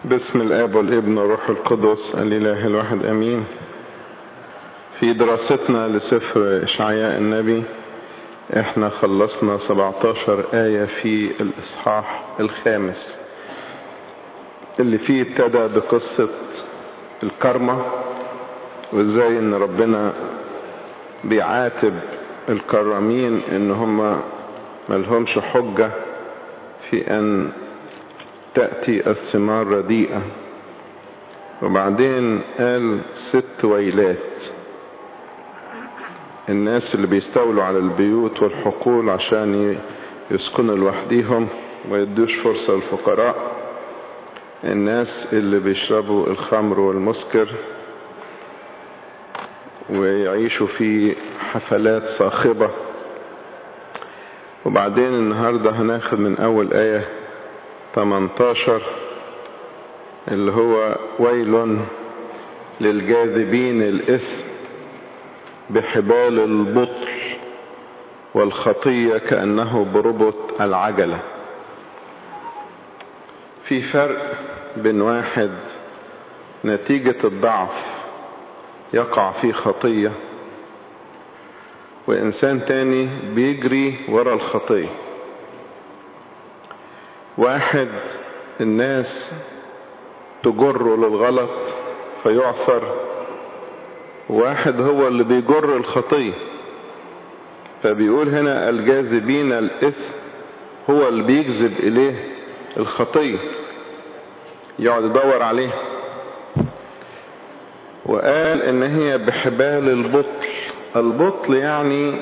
باسم الاب والابن والروح القدس الاله الواحد امين في دراستنا لسفر اشعياء النبي احنا خلصنا 17 آية في الاصحاح الخامس اللي فيه ابتدى بقصة الكرمة وازاي ان ربنا بيعاتب الكرامين ان هم ملهمش حجة في ان تأتي الثمار رديئة وبعدين قال ست ويلات الناس اللي بيستولوا على البيوت والحقول عشان يسكنوا لوحديهم ويدوش فرصة للفقراء الناس اللي بيشربوا الخمر والمسكر ويعيشوا في حفلات صاخبة وبعدين النهاردة هناخد من أول آية 18 اللي هو ويل للجاذبين الإثم بحبال البطل والخطية كأنه بربط العجلة في فرق بين واحد نتيجة الضعف يقع في خطية وإنسان تاني بيجري ورا الخطية واحد الناس تجره للغلط فيعثر واحد هو اللي بيجر الخطية فبيقول هنا الجاذبين الإثم هو اللي بيجذب إليه الخطية يقعد يدور عليه وقال ان هي بحبال البطل البطل يعني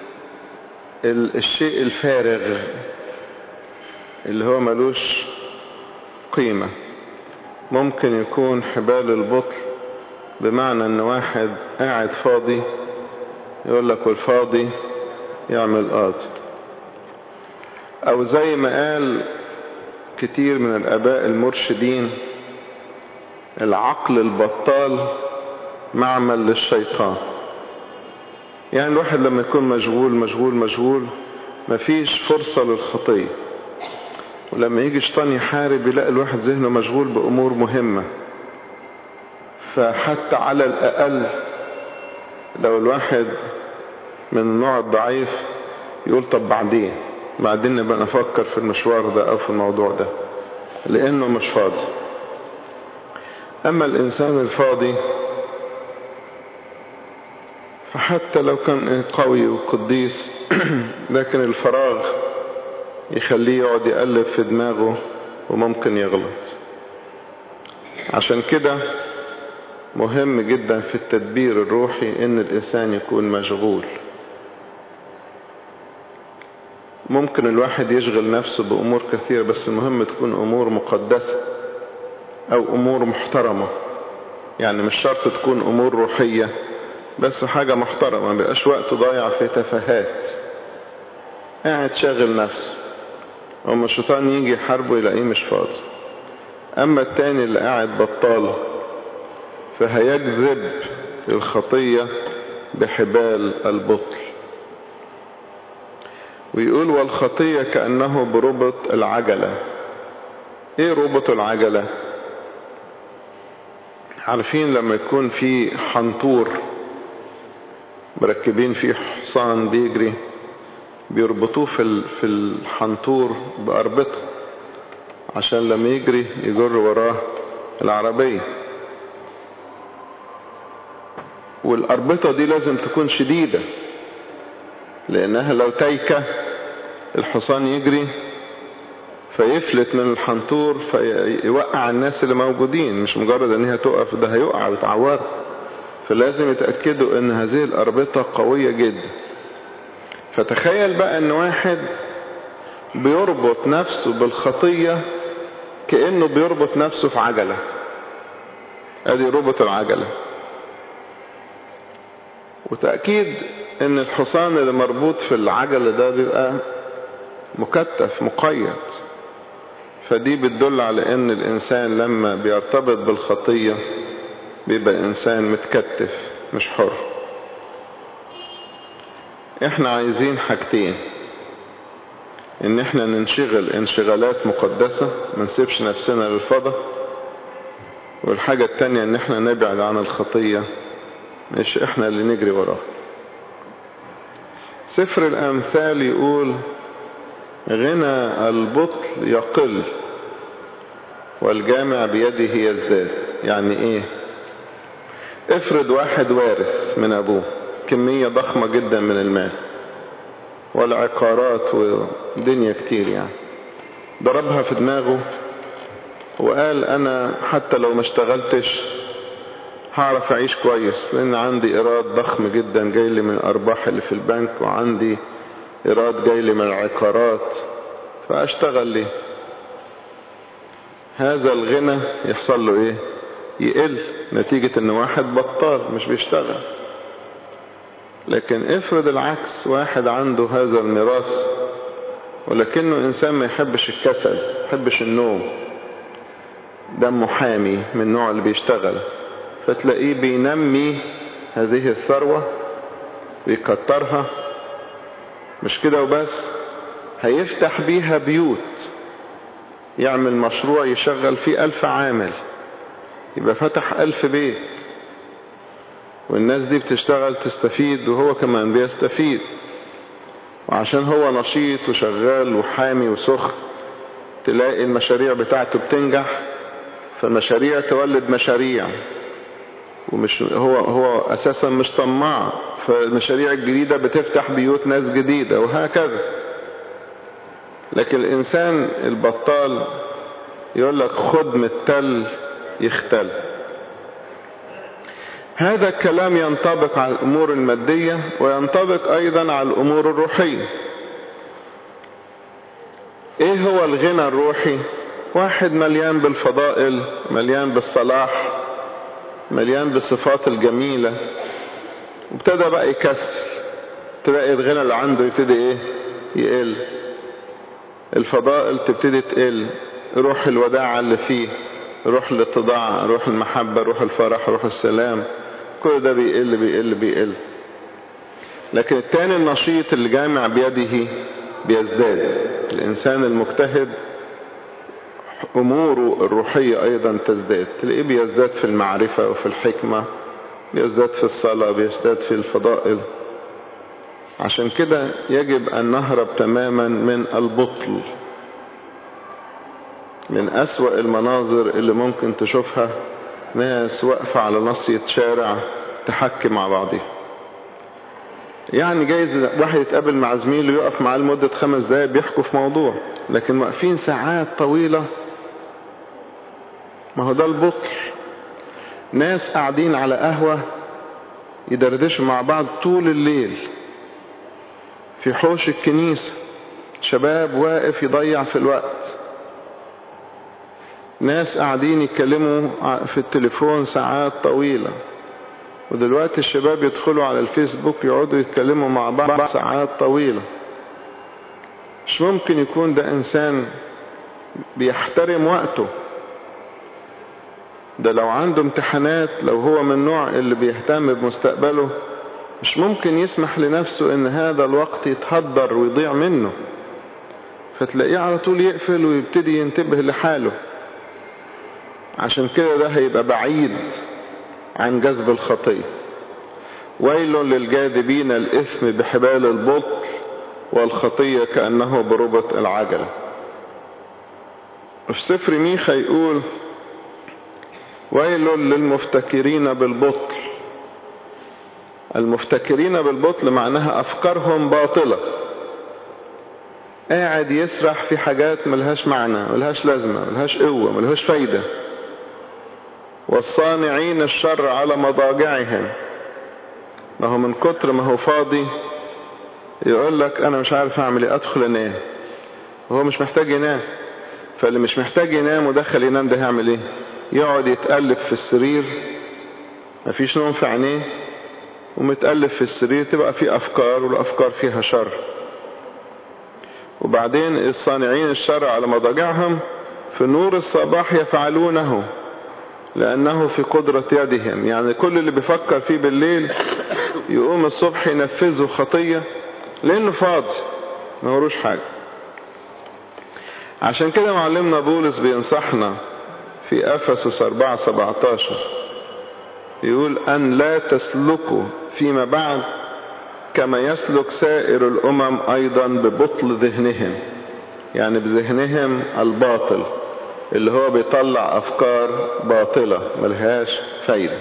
الشيء الفارغ اللي هو ملوش قيمة ممكن يكون حبال البطل بمعنى ان واحد قاعد فاضي يقول لك والفاضي يعمل قاضي او زي ما قال كتير من الاباء المرشدين العقل البطال معمل للشيطان يعني الواحد لما يكون مشغول مشغول مشغول مفيش فرصة للخطية ولما يجي شيطان يحارب يلاقي الواحد ذهنه مشغول بأمور مهمة فحتى على الأقل لو الواحد من النوع الضعيف يقول طب بعدين بعدين نبقى نفكر في المشوار ده أو في الموضوع ده لأنه مش فاضي أما الإنسان الفاضي فحتى لو كان قوي وقديس لكن الفراغ يخليه يقعد يقلب في دماغه وممكن يغلط عشان كده مهم جدا في التدبير الروحي ان الانسان يكون مشغول ممكن الواحد يشغل نفسه بامور كثيرة بس المهم تكون امور مقدسة او امور محترمة يعني مش شرط تكون امور روحية بس حاجة محترمة ما بقاش وقت ضايع في تفاهات قاعد شاغل نفسه اما الشيطان يجي يحاربه يلاقيه مش فاضي اما التاني اللي قاعد بطال فهيجذب الخطية بحبال البطل ويقول والخطية كأنه بربط العجلة ايه ربط العجلة عارفين لما يكون في حنطور مركبين فيه حصان بيجري بيربطوه في في الحنطور بأربطة عشان لما يجري يجر وراه العربية والأربطة دي لازم تكون شديدة لأنها لو تايكة الحصان يجري فيفلت من الحنطور فيوقع الناس اللي موجودين مش مجرد ان هي تقف ده هيقع ويتعور فلازم يتأكدوا ان هذه الأربطة قوية جدا فتخيل بقى ان واحد بيربط نفسه بالخطية كأنه بيربط نفسه في عجلة ادي ربط العجلة وتأكيد ان الحصان اللي مربوط في العجلة ده بيبقى مكتف مقيد فدي بتدل على ان الانسان لما بيرتبط بالخطية بيبقى انسان متكتف مش حر احنا عايزين حاجتين ان احنا ننشغل انشغالات مقدسة ما نسيبش نفسنا للفضة والحاجة التانية ان احنا نبعد عن الخطية مش احنا اللي نجري وراها سفر الامثال يقول غنى البطل يقل والجامع بيده يزداد يعني ايه افرض واحد وارث من ابوه كمية ضخمة جدا من المال والعقارات ودنيا كتير يعني ضربها في دماغه وقال انا حتى لو ما اشتغلتش هعرف اعيش كويس لان عندي ايراد ضخم جدا جاي لي من الارباح اللي في البنك وعندي ايراد جاي لي من العقارات فاشتغل ليه هذا الغنى يحصل له ايه يقل نتيجة ان واحد بطال مش بيشتغل لكن افرض العكس واحد عنده هذا الميراث ولكنه انسان ما يحبش الكسل ما يحبش النوم دمه حامي من النوع اللي بيشتغل فتلاقيه بينمي هذه الثروة ويكترها مش كده وبس هيفتح بيها بيوت يعمل مشروع يشغل فيه ألف عامل يبقى فتح ألف بيت والناس دي بتشتغل تستفيد وهو كمان بيستفيد وعشان هو نشيط وشغال وحامي وسخن تلاقي المشاريع بتاعته بتنجح فالمشاريع تولد مشاريع ومش هو هو اساسا مش طماع فالمشاريع الجديدة بتفتح بيوت ناس جديدة وهكذا لكن الانسان البطال يقول لك خد من التل يختل هذا الكلام ينطبق على الامور المادية وينطبق ايضا على الامور الروحية ايه هو الغنى الروحي واحد مليان بالفضائل مليان بالصلاح مليان بالصفات الجميلة وابتدى بقى يكسل تلاقي الغنى اللي عنده يبتدي ايه يقل الفضائل تبتدي تقل روح الوداعة اللي فيه روح الاتضاع روح المحبة روح الفرح روح السلام كل ده بيقل بيقل بيقل لكن التاني النشيط اللي جامع بيده بيزداد الإنسان المجتهد أموره الروحية أيضا تزداد تلاقيه بيزداد في المعرفة وفي الحكمة بيزداد في الصلاة بيزداد في الفضائل عشان كده يجب أن نهرب تماما من البطل من أسوأ المناظر اللي ممكن تشوفها ناس واقفة على نصية شارع تحكي مع بعضها يعني جايز واحد يتقابل مع زميله يقف معاه لمدة خمس دقايق بيحكوا في موضوع لكن واقفين ساعات طويلة ما هو ده البطل ناس قاعدين على قهوة يدردشوا مع بعض طول الليل في حوش الكنيسة شباب واقف يضيع في الوقت ناس قاعدين يتكلموا في التليفون ساعات طويلة ودلوقتي الشباب يدخلوا على الفيسبوك يقعدوا يتكلموا مع بعض ساعات طويلة مش ممكن يكون ده انسان بيحترم وقته ده لو عنده امتحانات لو هو من النوع اللي بيهتم بمستقبله مش ممكن يسمح لنفسه ان هذا الوقت يتهدر ويضيع منه فتلاقيه على طول يقفل ويبتدي ينتبه لحاله عشان كده ده هيبقى بعيد عن جذب الخطية ويل للجاذبين الإثم بحبال البطل والخطية كأنه بربط العجلة في سفر ميخا يقول ويل للمفتكرين بالبطل المفتكرين بالبطل معناها أفكارهم باطلة قاعد يسرح في حاجات ملهاش معنى ملهاش لازمة ملهاش قوة ملهاش فايدة والصانعين الشر على مضاجعهم ما هو من كتر ما هو فاضي يقول لك انا مش عارف اعمل ايه ادخل انام وهو مش محتاج ينام فاللي مش محتاج ينام ودخل ينام ده هيعمل ايه يقعد يتقلب في السرير مفيش نوم في عينيه ومتقلب في السرير تبقى في افكار والافكار فيها شر وبعدين الصانعين الشر على مضاجعهم في نور الصباح يفعلونه لأنه في قدرة يدهم يعني كل اللي بيفكر فيه بالليل يقوم الصبح ينفذه خطية لأنه فاضي ما هوروش حاجة عشان كده معلمنا بولس بينصحنا في أفسس 4 17 يقول أن لا تسلكوا فيما بعد كما يسلك سائر الأمم أيضا ببطل ذهنهم يعني بذهنهم الباطل اللي هو بيطلع أفكار باطلة ملهاش فايدة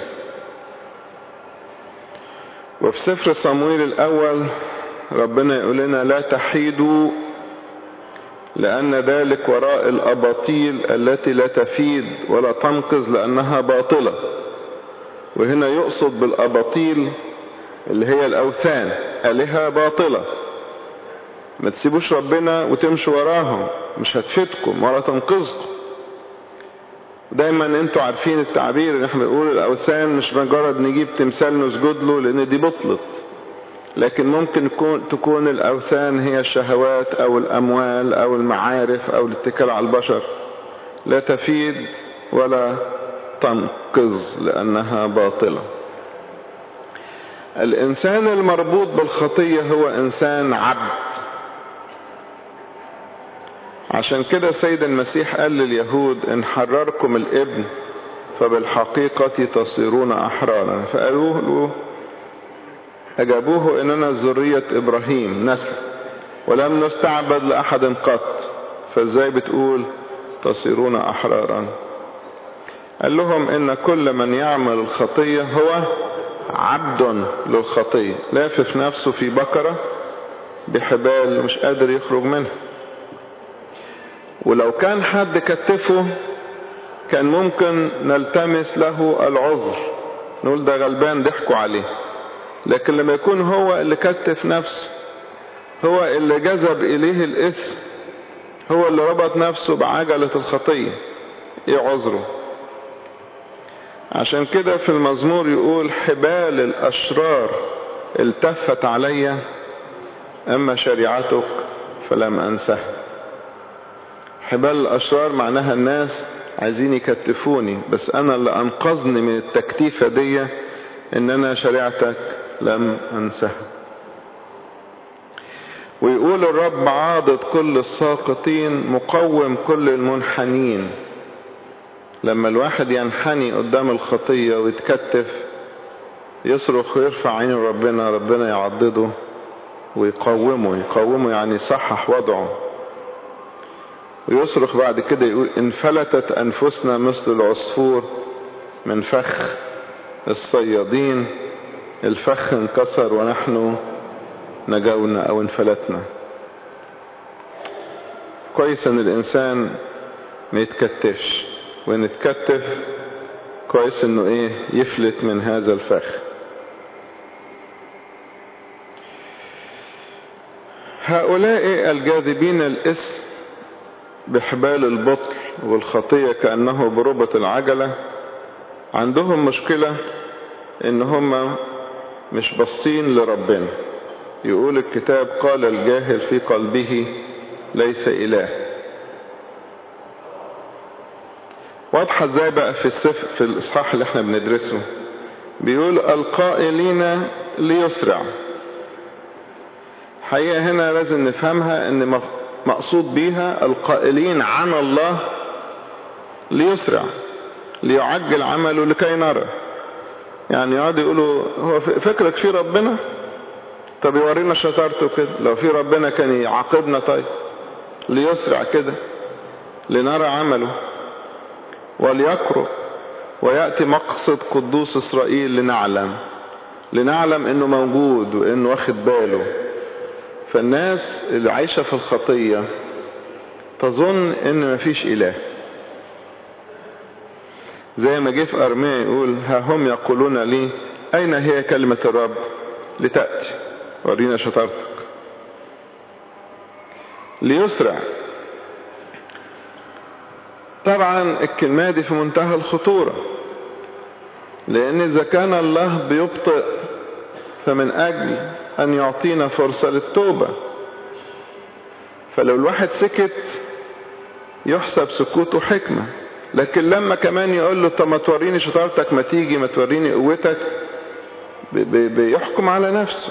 وفي سفر صمويل الأول ربنا يقول لنا لا تحيدوا لأن ذلك وراء الأباطيل التي لا تفيد ولا تنقذ لأنها باطلة وهنا يقصد بالأباطيل اللي هي الأوثان آلهة باطلة ما تسيبوش ربنا وتمشوا وراهم مش هتفيدكم ولا تنقذكم دايما انتوا عارفين التعبير ان احنا بنقول الاوثان مش مجرد نجيب تمثال نسجد له لان دي بطلت لكن ممكن تكون, تكون الاوثان هي الشهوات او الاموال او المعارف او الاتكال على البشر لا تفيد ولا تنقذ لانها باطله الانسان المربوط بالخطيه هو انسان عبد عشان كده سيد المسيح قال لليهود ان حرركم الابن فبالحقيقة تصيرون احرارا فقالوه له اجابوه اننا ذرية ابراهيم نسل ولم نستعبد لاحد قط فازاي بتقول تصيرون احرارا قال لهم ان كل من يعمل الخطية هو عبد للخطية لافف نفسه في بكرة بحبال مش قادر يخرج منها ولو كان حد كتفه كان ممكن نلتمس له العذر نقول ده غلبان ضحكوا عليه لكن لما يكون هو اللي كتف نفسه هو اللي جذب إليه الإثم هو اللي ربط نفسه بعجلة الخطية ايه عذره عشان كده في المزمور يقول حبال الأشرار التفت علي أما شريعتك فلم أنسها حبال الأشرار معناها الناس عايزين يكتفوني بس أنا اللي أنقذني من التكتيفة دي إن أنا شريعتك لم أنسها ويقول الرب عاضد كل الساقطين مقوم كل المنحنين لما الواحد ينحني قدام الخطية ويتكتف يصرخ ويرفع عين ربنا ربنا يعضده ويقومه يقومه يعني يصحح وضعه ويصرخ بعد كده يقول انفلتت انفسنا مثل العصفور من فخ الصيادين الفخ انكسر ونحن نجونا او انفلتنا كويس ان الانسان ما يتكتفش وان اتكتف كويس انه ايه يفلت من هذا الفخ هؤلاء الجاذبين الاسم بحبال البطل والخطية كأنه بربة العجلة عندهم مشكلة ان هم مش باصين لربنا يقول الكتاب قال الجاهل في قلبه ليس اله واضحة ازاي بقى في السفر في الاصحاح اللي احنا بندرسه بيقول القائلين ليسرع حقيقة هنا لازم نفهمها ان مقصود بيها القائلين عن الله ليسرع ليعجل عمله لكي نرى يعني يقعد يقولوا هو فكرك في ربنا طب يورينا شطارته كده لو في ربنا كان يعاقبنا طيب ليسرع كده لنرى عمله وليقرب ويأتي مقصد قدوس إسرائيل لنعلم لنعلم انه موجود وانه واخد باله فالناس اللي عايشة في الخطية تظن ان مفيش اله زي ما جه في ارميا يقول ها هم يقولون لي اين هي كلمة الرب لتأتي ورينا شطارتك ليسرع طبعا الكلمة دي في منتهى الخطورة لان اذا كان الله بيبطئ فمن اجل ان يعطينا فرصة للتوبة فلو الواحد سكت يحسب سكوته حكمة لكن لما كمان يقول له طب ما توريني شطارتك ما تيجي ما توريني قوتك بيحكم على نفسه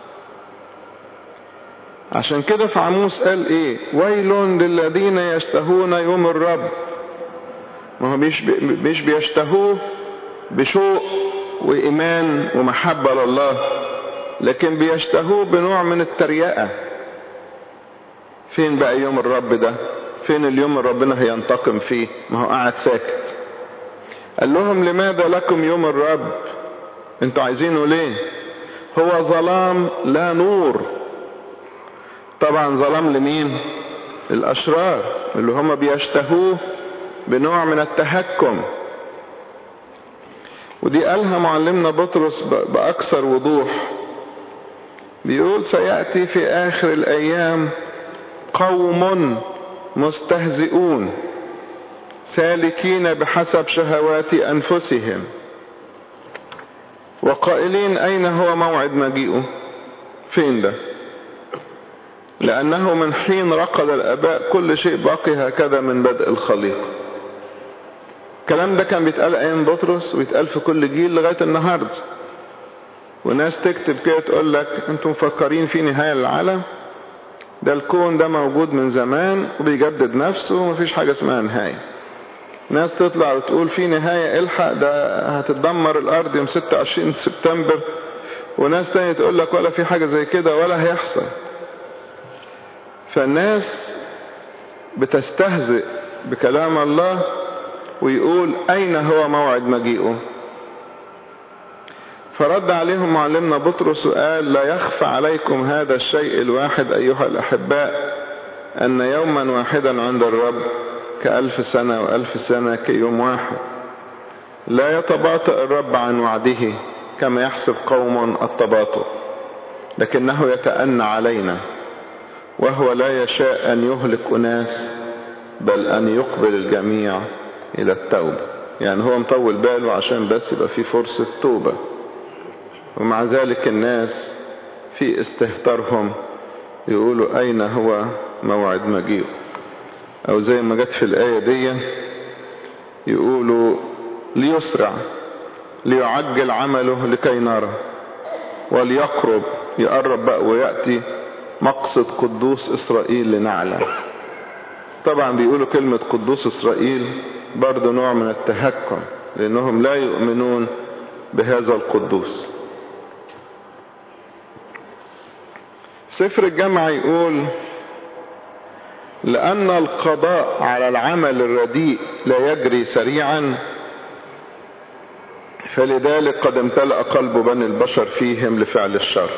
عشان كده في عموس قال ايه ويل للذين يشتهون يوم الرب ما هو مش مش بيشتهوه بشوق وإيمان ومحبة لله لكن بيشتهوه بنوع من التريقة فين بقى يوم الرب ده فين اليوم اللي ربنا هينتقم فيه ما هو قاعد ساكت قال لهم لماذا لكم يوم الرب انتوا عايزينه ليه هو ظلام لا نور طبعا ظلام لمين الاشرار اللي هم بيشتهوه بنوع من التهكم ودي قالها معلمنا بطرس باكثر وضوح بيقول سياتي في اخر الايام قوم مستهزئون سالكين بحسب شهوات انفسهم وقائلين اين هو موعد مجيئه فين ده لانه من حين رقد الاباء كل شيء باقي هكذا من بدء الخليقه الكلام ده كان بيتقال ايام بطرس ويتقال في كل جيل لغايه النهارده وناس تكتب كده تقول لك انتم مفكرين في نهايه للعالم ده الكون ده موجود من زمان وبيجدد نفسه ومفيش حاجه اسمها نهايه ناس تطلع وتقول في نهاية الحق ده هتتدمر الارض يوم 26 سبتمبر وناس تانية تقول لك ولا في حاجة زي كده ولا هيحصل فالناس بتستهزئ بكلام الله ويقول اين هو موعد مجيئه فرد عليهم معلمنا بطرس وقال لا يخفى عليكم هذا الشيء الواحد ايها الاحباء ان يوما واحدا عند الرب كألف سنة وألف سنة كيوم واحد لا يتباطئ الرب عن وعده كما يحسب قوم التباطؤ لكنه يتأنى علينا وهو لا يشاء أن يهلك أناس بل أن يقبل الجميع إلى التوبة يعني هو مطول باله عشان بس يبقى في فرصة توبة ومع ذلك الناس في استهتارهم يقولوا أين هو موعد مجيئه او زي ما جت في الآية دي يقولوا ليسرع ليعجل عمله لكي نرى وليقرب يقرب بقى ويأتي مقصد قدوس إسرائيل لنعلم طبعا بيقولوا كلمة قدوس إسرائيل برضو نوع من التهكم لأنهم لا يؤمنون بهذا القدوس سفر الجامعة يقول لأن القضاء على العمل الرديء لا يجري سريعا فلذلك قد امتلأ قلب بني البشر فيهم لفعل الشر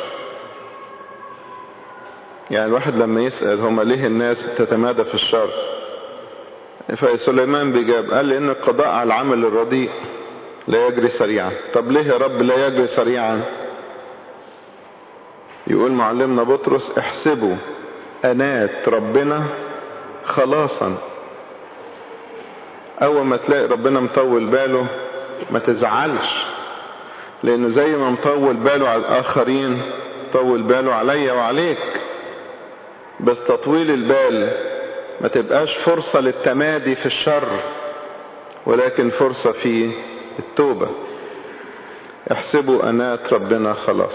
يعني الواحد لما يسأل هما ليه الناس تتمادى في الشر فسليمان بيجاب قال لأن القضاء على العمل الرديء لا يجري سريعا طب ليه يا رب لا يجري سريعا يقول معلمنا بطرس احسبوا أنات ربنا خلاصا اول ما تلاقي ربنا مطول باله ما تزعلش لانه زي ما مطول باله على الاخرين طول باله عليا وعليك بس تطويل البال ما تبقاش فرصة للتمادي في الشر ولكن فرصة في التوبة احسبوا انات ربنا خلاص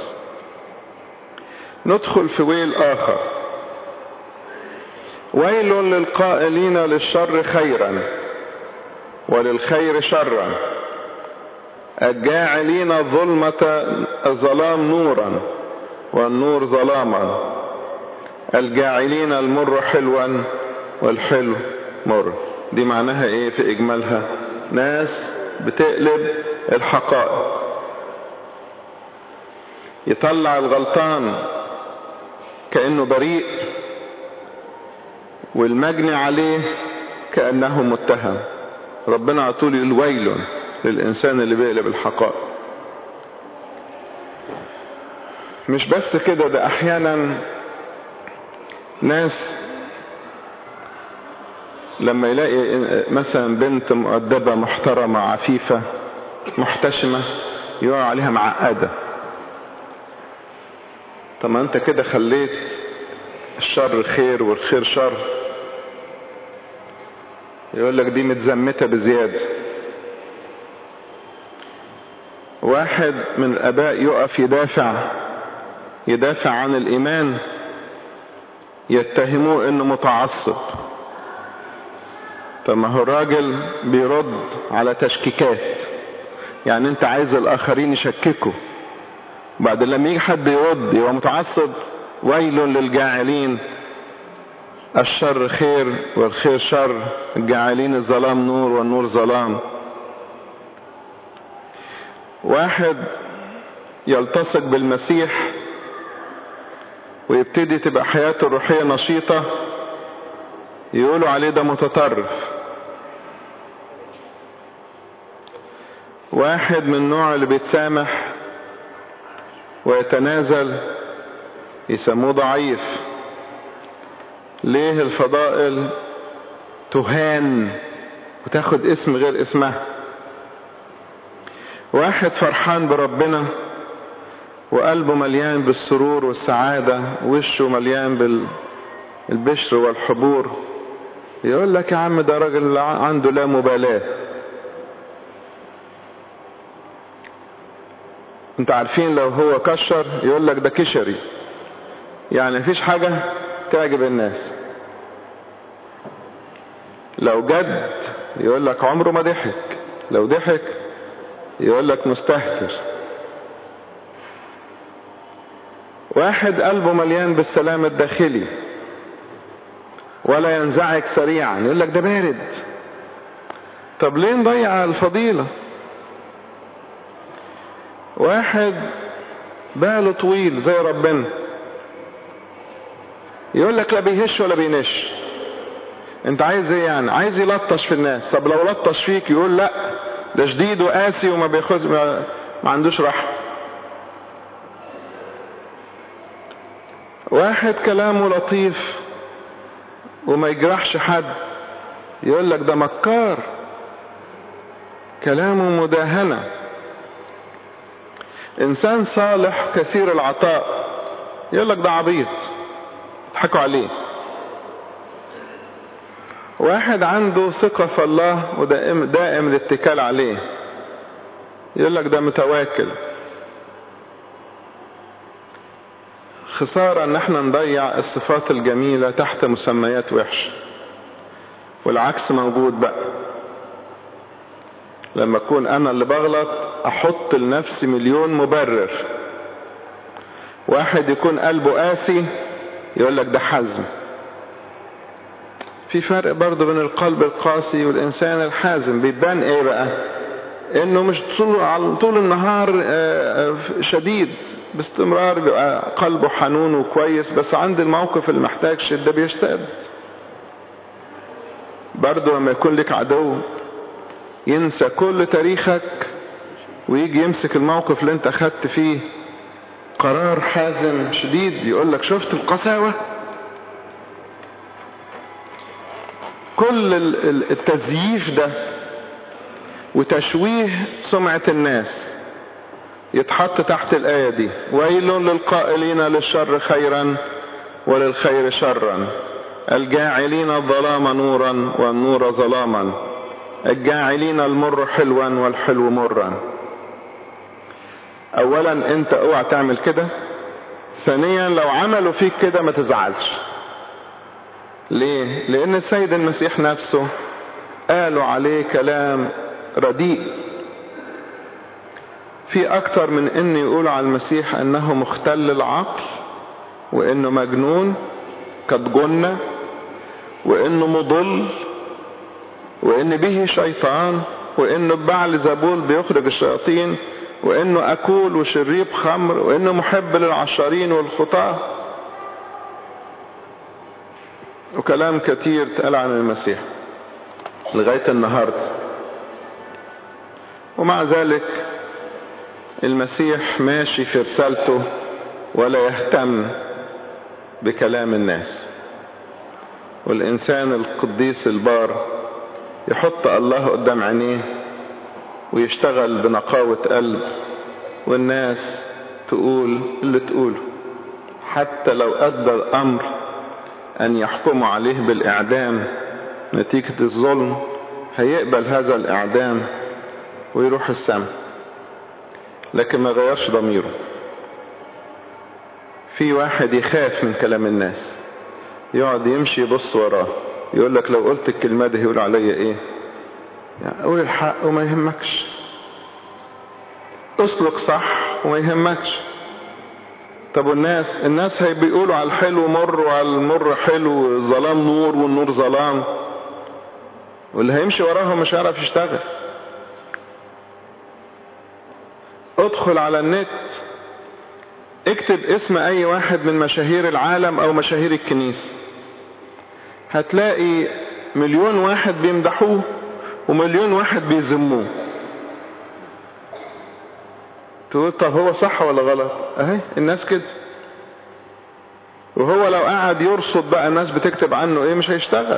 ندخل في ويل اخر ويل للقائلين للشر خيرا وللخير شرا الجاعلين الظلمة الظلام نورا والنور ظلاما الجاعلين المر حلوا والحلو مر دي معناها ايه في اجمالها ناس بتقلب الحقائق يطلع الغلطان كأنه بريء والمجني عليه كأنه متهم ربنا على طول يقول ويل للإنسان اللي بيقلب الحقائق مش بس كده ده أحيانا ناس لما يلاقي مثلا بنت مؤدبة محترمة عفيفة محتشمة يقع عليها معقدة طب ما انت كده خليت الشر خير والخير شر يقول لك دي متزمتة بزيادة واحد من الاباء يقف يدافع يدافع عن الايمان يتهموه انه متعصب طب ما هو الراجل بيرد على تشكيكات يعني انت عايز الاخرين يشككوا بعد لما يجي حد يرد يبقى متعصب ويل للجاعلين الشر خير والخير شر الجاعلين الظلام نور والنور ظلام واحد يلتصق بالمسيح ويبتدي تبقى حياته الروحية نشيطة يقولوا عليه ده متطرف واحد من النوع اللي بيتسامح ويتنازل يسموه ضعيف ليه الفضائل تهان وتاخد اسم غير اسمها واحد فرحان بربنا وقلبه مليان بالسرور والسعادة وشه مليان بالبشر والحبور يقول لك يا عم ده راجل عنده لا مبالاة انت عارفين لو هو كشر يقول لك ده كشري يعني مفيش حاجة تعجب الناس لو جد يقول لك عمره ما ضحك لو ضحك يقول لك مستهتر واحد قلبه مليان بالسلام الداخلي ولا ينزعج سريعا يقول لك ده بارد طب ليه نضيع الفضيلة واحد باله طويل زي ربنا يقول لك لا بيهش ولا بينش انت عايز ايه يعني عايز يلطش في الناس طب لو لطش فيك يقول لا ده شديد وقاسي وما بياخذ ما, ما عندوش رحمه واحد كلامه لطيف وما يجرحش حد يقول لك ده مكار كلامه مداهنة انسان صالح كثير العطاء يقول لك ده عبيط اضحكوا عليه واحد عنده ثقة في الله ودائم دائم الاتكال عليه يقول لك ده متواكل خسارة ان احنا نضيع الصفات الجميلة تحت مسميات وحشة والعكس موجود بقى لما اكون انا اللي بغلط احط لنفسي مليون مبرر واحد يكون قلبه قاسي يقول لك ده حزم في فرق برضه بين القلب القاسي والانسان الحازم بيبان ايه بقى انه مش طول طول النهار شديد باستمرار بيبقى قلبه حنون وكويس بس عند الموقف اللي محتاج شده بيشتد برضه لما يكون لك عدو ينسى كل تاريخك ويجي يمسك الموقف اللي انت اخدت فيه قرار حازم شديد يقول لك شفت القساوة كل التزييف ده وتشويه سمعة الناس يتحط تحت الآية دي ويل للقائلين للشر خيرا وللخير شرا الجاعلين الظلام نورا والنور ظلاما الجاعلين المر حلوا والحلو مرا اولا انت اوعى تعمل كده ثانيا لو عملوا فيك كده ما تزعلش ليه لان السيد المسيح نفسه قالوا عليه كلام رديء في اكتر من ان يقولوا على المسيح انه مختل العقل وانه مجنون قد جن وانه مضل وان به شيطان وانه ببعل زبول بيخرج الشياطين وانه اكول وشريب خمر وانه محب للعشارين والخطاة وكلام كتير اتقال عن المسيح لغاية النهاردة ومع ذلك المسيح ماشي في رسالته ولا يهتم بكلام الناس والإنسان القديس البار يحط الله قدام عينيه ويشتغل بنقاوة قلب والناس تقول اللي تقوله حتى لو أدى الأمر أن يحكموا عليه بالإعدام نتيجة الظلم هيقبل هذا الإعدام ويروح السماء لكن ما غيرش ضميره في واحد يخاف من كلام الناس يقعد يمشي يبص وراه يقول لك لو قلت الكلمة دي هيقولوا عليا ايه يعني قول الحق وما يهمكش اسلك صح وما يهمكش طب والناس الناس هي بيقولوا على الحلو مر وعلى المر حلو الظلام نور والنور ظلام واللي هيمشي وراهم مش هيعرف يشتغل ادخل على النت اكتب اسم اي واحد من مشاهير العالم او مشاهير الكنيسة هتلاقي مليون واحد بيمدحوه ومليون واحد بيذموه تقول طب هو صح ولا غلط اهي الناس كده وهو لو قعد يرصد بقى الناس بتكتب عنه ايه مش هيشتغل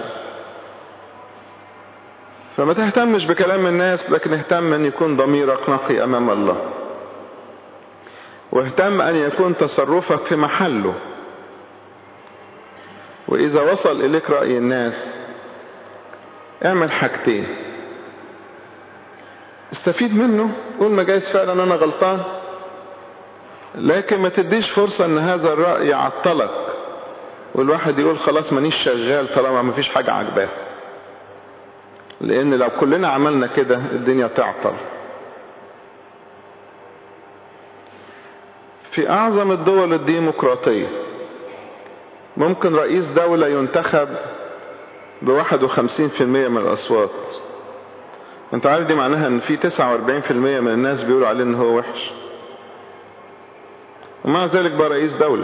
فما تهتمش بكلام الناس لكن اهتم ان يكون ضميرك نقي امام الله واهتم ان يكون تصرفك في محله واذا وصل اليك رأي الناس اعمل حاجتين استفيد منه قول ما جايز فعلا انا غلطان لكن ما تديش فرصة ان هذا الرأي يعطلك والواحد يقول خلاص مانيش شغال طالما ما فيش حاجة عجباه لان لو كلنا عملنا كده الدنيا تعطل في اعظم الدول الديمقراطية ممكن رئيس دولة ينتخب بواحد وخمسين في المية من الاصوات انت عارف دي معناها ان في تسعة واربعين في المية من الناس بيقولوا عليه ان هو وحش ومع ذلك بقى رئيس دولة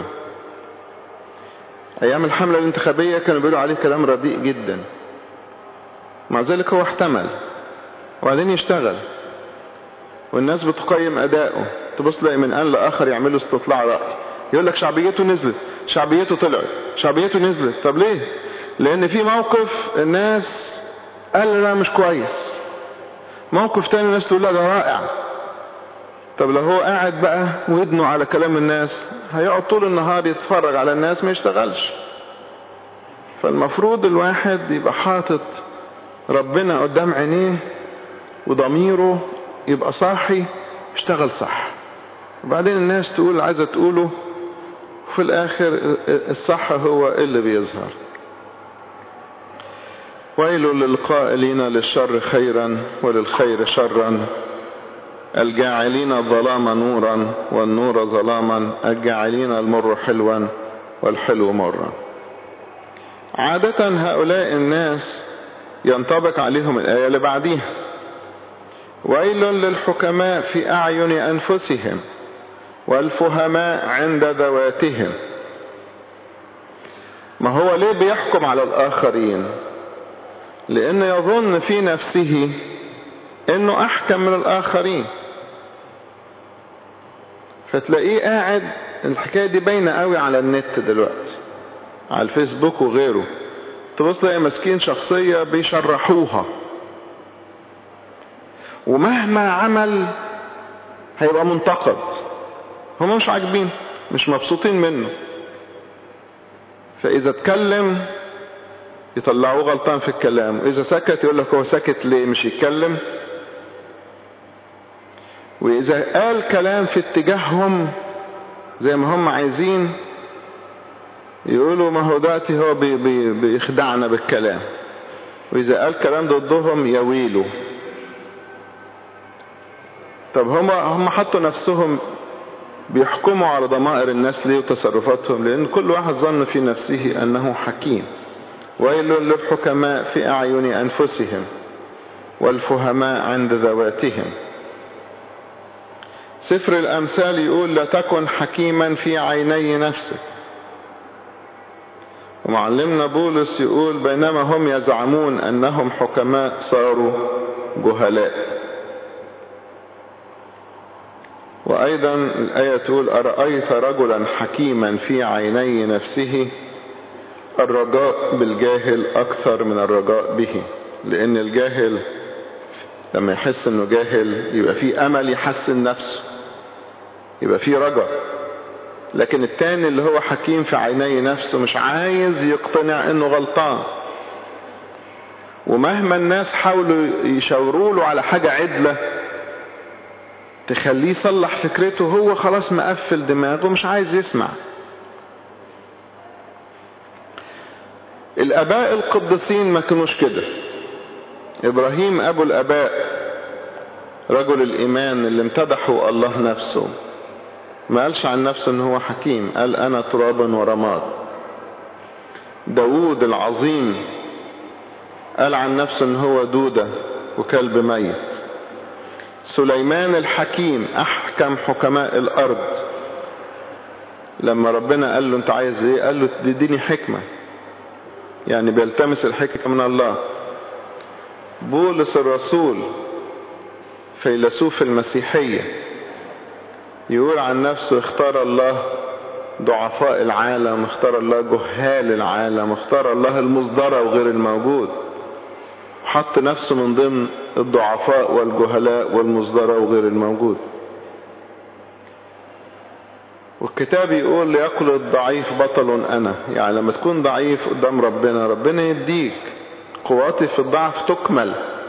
ايام الحملة الانتخابية كانوا بيقولوا عليه كلام رديء جدا مع ذلك هو احتمل وبعدين يشتغل والناس بتقيم اداؤه تبص تلاقي من ان لاخر يعملوا استطلاع رأي يقول لك شعبيته نزلت شعبيته طلعت شعبيته نزلت طب ليه لان في موقف الناس قال لا مش كويس موقف تاني الناس تقول لا ده رائع طب لو هو قاعد بقى ودنه على كلام الناس هيقعد طول النهار يتفرج على الناس ما يشتغلش فالمفروض الواحد يبقى حاطط ربنا قدام عينيه وضميره يبقى صاحي يشتغل صح وبعدين الناس تقول عايزة تقوله وفي الاخر الصح هو اللي بيظهر ويل للقائلين للشر خيرا وللخير شرا الجاعلين الظلام نورا والنور ظلاما الجاعلين المر حلوا والحلو مرا عادة هؤلاء الناس ينطبق عليهم الآية اللي بعديها ويل للحكماء في أعين أنفسهم والفهماء عند ذواتهم ما هو ليه بيحكم على الآخرين لأن يظن في نفسه أنه أحكم من الآخرين فتلاقيه قاعد الحكاية دي باينة قوي على النت دلوقتي على الفيسبوك وغيره تبص تلاقي ماسكين شخصية بيشرحوها ومهما عمل هيبقى منتقد هم مش عاجبين مش مبسوطين منه فإذا اتكلم يطلعوه غلطان في الكلام وإذا سكت يقول لك هو سكت ليه مش يتكلم وإذا قال كلام في اتجاههم زي ما هم عايزين يقولوا ما هو دلوقتي هو بي بي بيخدعنا بالكلام وإذا قال كلام ضدهم يويلوا طب هم هم حطوا نفسهم بيحكموا على ضمائر الناس ليه وتصرفاتهم لأن كل واحد ظن في نفسه أنه حكيم ويل للحكماء في أعين أنفسهم والفهماء عند ذواتهم سفر الأمثال يقول لا تكن حكيما في عيني نفسك ومعلمنا بولس يقول بينما هم يزعمون أنهم حكماء صاروا جهلاء وأيضا الآية تقول أرأيت رجلا حكيما في عيني نفسه الرجاء بالجاهل أكثر من الرجاء به لأن الجاهل لما يحس أنه جاهل يبقى فيه أمل يحسن نفسه يبقى فيه رجاء لكن التاني اللي هو حكيم في عيني نفسه مش عايز يقتنع أنه غلطان ومهما الناس حاولوا يشاوروا له على حاجة عدلة تخليه يصلح فكرته هو خلاص مقفل دماغه مش عايز يسمع الاباء القديسين ما كانوش كده ابراهيم ابو الاباء رجل الايمان اللي امتدحه الله نفسه ما قالش عن نفسه ان هو حكيم قال انا تراب ورماد داود العظيم قال عن نفسه ان هو دودة وكلب ميت سليمان الحكيم احكم حكماء الارض لما ربنا قال له انت عايز ايه قال له تديني حكمة يعني بيلتمس الحكمة من الله بولس الرسول فيلسوف المسيحية يقول عن نفسه اختار الله ضعفاء العالم اختار الله جهال العالم اختار الله المصدرة وغير الموجود حط نفسه من ضمن الضعفاء والجهلاء والمصدرة وغير الموجود والكتاب يقول ليقل الضعيف بطل انا يعني لما تكون ضعيف قدام ربنا ربنا يديك قواتي في الضعف تكمل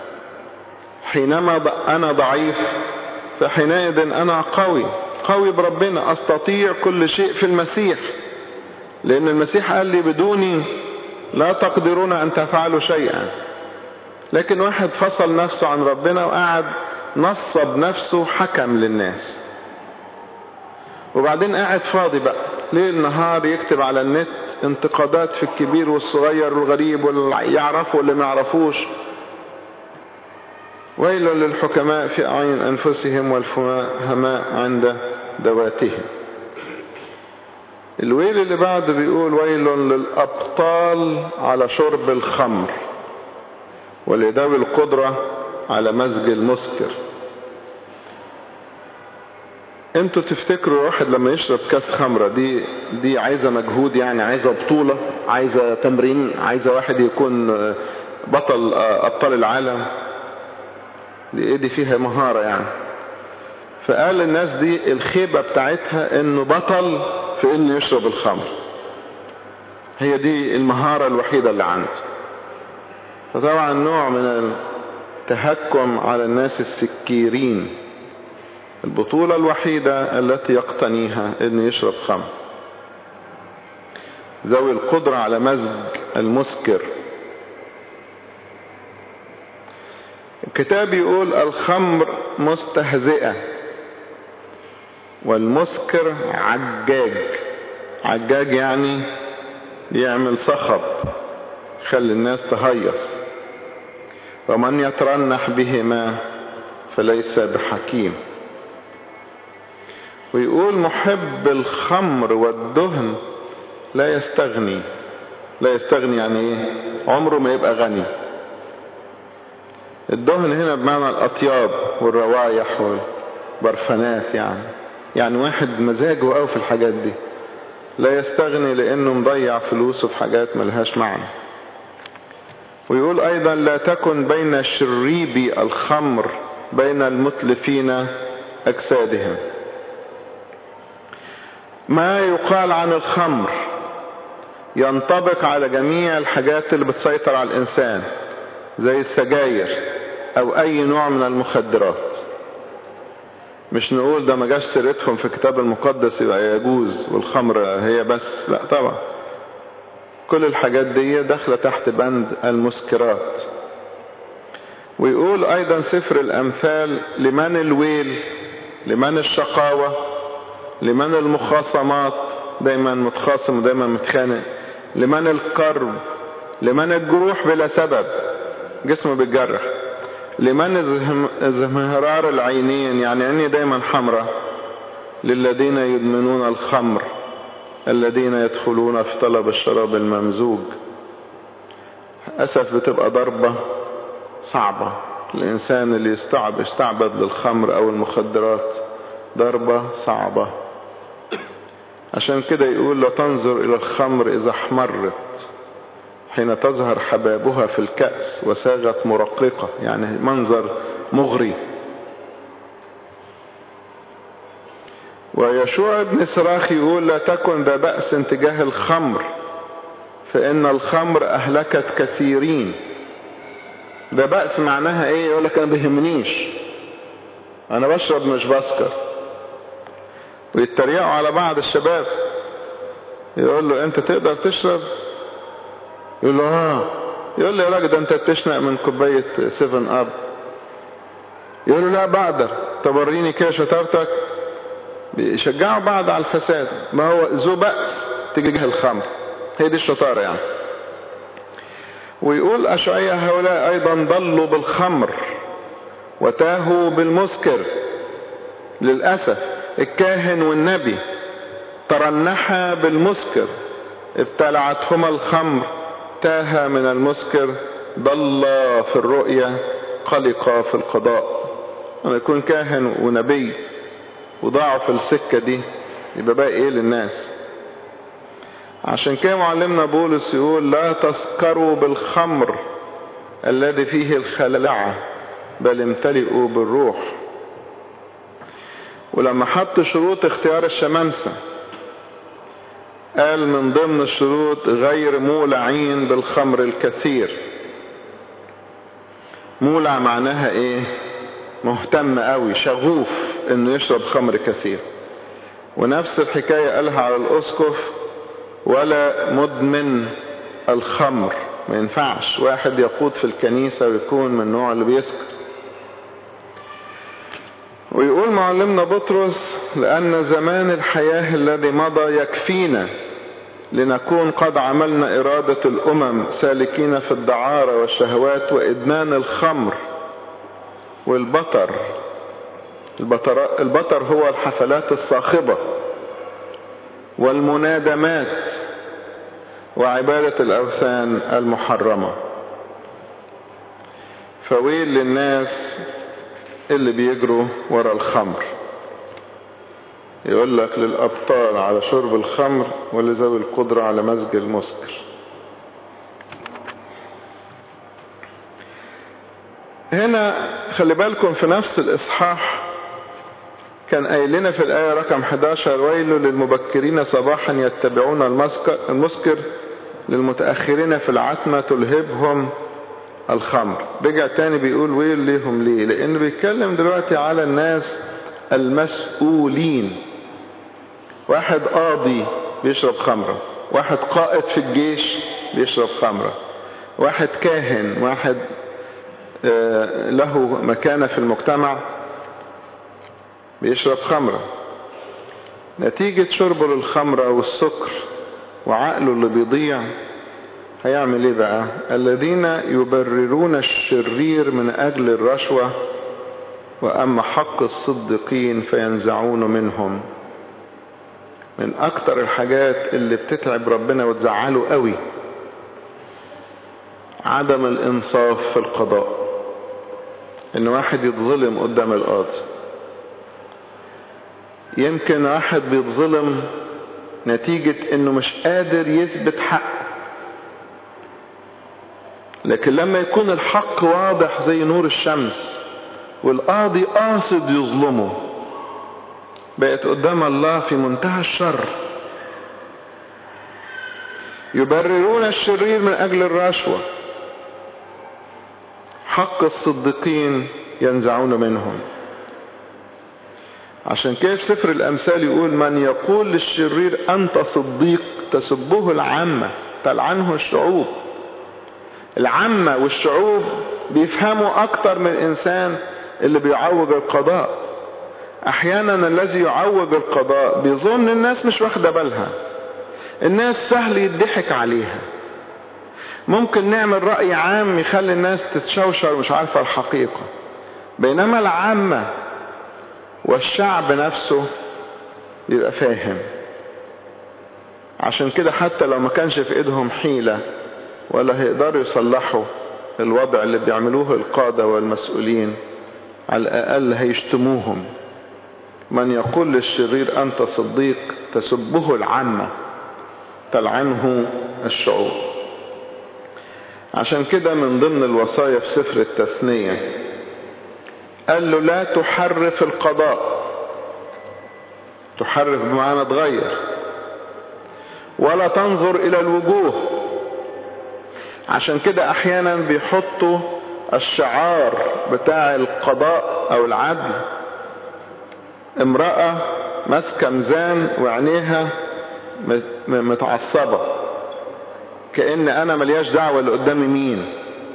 حينما انا ضعيف فحينئذ انا قوي قوي بربنا استطيع كل شيء في المسيح لان المسيح قال لي بدوني لا تقدرون ان تفعلوا شيئا لكن واحد فصل نفسه عن ربنا وقعد نصب نفسه حكم للناس وبعدين قاعد فاضي بقى ليل نهار يكتب على النت انتقادات في الكبير والصغير والغريب واللي يعرفه واللي ما يعرفوش ويل للحكماء في أعين أنفسهم والفهماء عند ذواتهم الويل اللي بعده بيقول ويل للأبطال على شرب الخمر ولذوي القدرة على مزج المسكر انتوا تفتكروا واحد لما يشرب كاس خمرة دي دي عايزة مجهود يعني عايزة بطولة عايزة تمرين عايزة واحد يكون بطل ابطال العالم دي ايه دي فيها مهارة يعني فقال الناس دي الخيبة بتاعتها انه بطل في انه يشرب الخمر هي دي المهارة الوحيدة اللي عنده فطبعا نوع من التهكم على الناس السكيرين البطولة الوحيدة التي يقتنيها انه يشرب خمر ذوي القدرة على مزج المسكر الكتاب يقول الخمر مستهزئة والمسكر عجاج عجاج يعني يعمل صخب خلي الناس تهيص ومن يترنح بهما فليس بحكيم ويقول محب الخمر والدهن لا يستغني لا يستغني يعني ايه عمره ما يبقى غني الدهن هنا بمعنى الاطياب والروايح والبرفانات يعني يعني واحد مزاجه قوي في الحاجات دي لا يستغني لانه مضيع فلوسه في حاجات ملهاش معنى ويقول ايضا لا تكن بين شريبي الخمر بين المتلفين اجسادهم ما يقال عن الخمر ينطبق على جميع الحاجات اللي بتسيطر على الانسان زي السجاير او اي نوع من المخدرات مش نقول ده ما جاش سيرتهم في الكتاب المقدس يبقى يجوز والخمر هي بس لا طبعا كل الحاجات دي داخلة تحت بند المسكرات ويقول ايضا سفر الامثال لمن الويل لمن الشقاوة لمن المخاصمات دايما متخاصم ودايما متخانق لمن القرب لمن الجروح بلا سبب جسمه بيتجرح لمن ازمهرار العينين يعني عيني دايما حمراء للذين يدمنون الخمر الذين يدخلون في طلب الشراب الممزوج أسف بتبقى ضربة صعبة الإنسان اللي يستعب استعبد للخمر أو المخدرات ضربة صعبة عشان كده يقول لا تنظر إلى الخمر إذا احمرت حين تظهر حبابها في الكأس وساغت مرققة يعني منظر مغري ويشوع ابن سراخ يقول لا تكن ذا بأس تجاه الخمر فإن الخمر أهلكت كثيرين ده بأس معناها ايه يقول لك انا بيهمنيش انا بشرب مش بسكر ويتريقوا على بعض الشباب يقول له انت تقدر تشرب يقول له اه يقول له يا راجل ده انت بتشنق من كوباية 7 اب يقول له لا بقدر طب وريني كده شطارتك بيشجعوا بعض على الفساد ما هو ذو بأس تجاه الخمر هي دي الشطارة يعني ويقول أشعية هؤلاء أيضا ضلوا بالخمر وتاهوا بالمسكر للأسف الكاهن والنبي ترنحا بالمسكر ابتلعتهما الخمر تاه من المسكر ضل في الرؤية قلق في القضاء لما يكون كاهن ونبي وضاعوا في السكة دي يبقى بقى ايه للناس عشان كده معلمنا بولس يقول لا تسكروا بالخمر الذي فيه الخلعة بل امتلئوا بالروح ولما حط شروط اختيار الشمامسة قال من ضمن الشروط غير مولعين بالخمر الكثير مولع معناها ايه مهتم قوي شغوف انه يشرب خمر كثير ونفس الحكاية قالها على الاسقف ولا مدمن الخمر ما ينفعش واحد يقود في الكنيسة ويكون من النوع اللي بيسكر ويقول معلمنا بطرس لأن زمان الحياة الذي مضى يكفينا لنكون قد عملنا إرادة الأمم سالكين في الدعارة والشهوات وإدمان الخمر والبطر البطر, البطر هو الحفلات الصاخبة والمنادمات وعبادة الأوثان المحرمة فويل للناس اللي بيجروا ورا الخمر يقول لك للأبطال على شرب الخمر ولذوي القدرة على مزج المسكر هنا خلي بالكم في نفس الإصحاح كان قايل لنا في الآية رقم 11 ويل للمبكرين صباحا يتبعون المسكر للمتأخرين في العتمة تلهبهم الخمر رجع تاني بيقول ويل ليهم ليه لأنه بيتكلم دلوقتي على الناس المسؤولين واحد قاضي بيشرب خمرة واحد قائد في الجيش بيشرب خمرة واحد كاهن واحد له مكانة في المجتمع بيشرب خمرة نتيجة شربه للخمرة والسكر وعقله اللي بيضيع هيعمل ايه بقى الذين يبررون الشرير من اجل الرشوة واما حق الصديقين فينزعون منهم من اكتر الحاجات اللي بتتعب ربنا وتزعله قوي عدم الانصاف في القضاء ان واحد يتظلم قدام القاضي يمكن واحد بيتظلم نتيجة انه مش قادر يثبت حق لكن لما يكون الحق واضح زي نور الشمس والقاضي قاصد يظلمه بقت قدام الله في منتهى الشر يبررون الشرير من اجل الرشوة حق الصديقين ينزعون منهم عشان كده في سفر الامثال يقول من يقول للشرير انت صديق تسبه العامة تلعنه الشعوب العامة والشعوب بيفهموا اكتر من الانسان اللي بيعوج القضاء احيانا الذي يعوج القضاء بيظن الناس مش واخده بالها الناس سهل يضحك عليها ممكن نعمل رأي عام يخلي الناس تتشوشر مش عارفة الحقيقة بينما العامة والشعب نفسه يبقى فاهم عشان كده حتى لو ما كانش في ايدهم حيلة ولا هيقدروا يصلحوا الوضع اللي بيعملوه القادة والمسؤولين على الأقل هيشتموهم من يقول للشرير أنت صديق تسبه العامة تلعنه الشعوب عشان كده من ضمن الوصايا في سفر التثنية قال له لا تحرف القضاء تحرف بمعنى تغير ولا تنظر الى الوجوه عشان كده احيانا بيحطوا الشعار بتاع القضاء او العدل امرأة ماسكة ميزان وعينيها متعصبة كأن انا ملياش دعوة اللي قدامي مين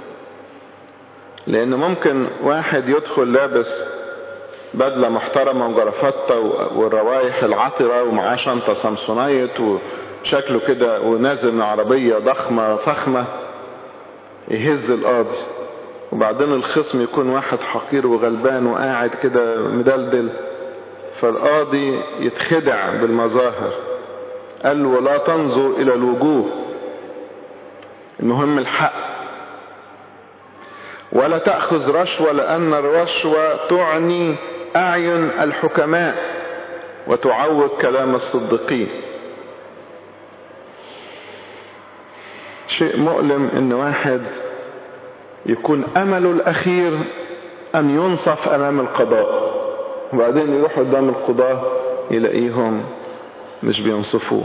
لان ممكن واحد يدخل لابس بدلة محترمة وجرافطة والروايح العطرة ومعاه شنطة سامسونايت وشكله كده ونازل من عربية ضخمة فخمة يهز القاضي وبعدين الخصم يكون واحد حقير وغلبان وقاعد كده مدلدل فالقاضي يتخدع بالمظاهر قال ولا تنظر الى الوجوه المهم الحق ولا تأخذ رشوة لأن الرشوة تعني أعين الحكماء وتعوج كلام الصديقين شيء مؤلم ان واحد يكون امله الاخير ان ينصف امام القضاء وبعدين يروح قدام القضاة يلاقيهم مش بينصفوه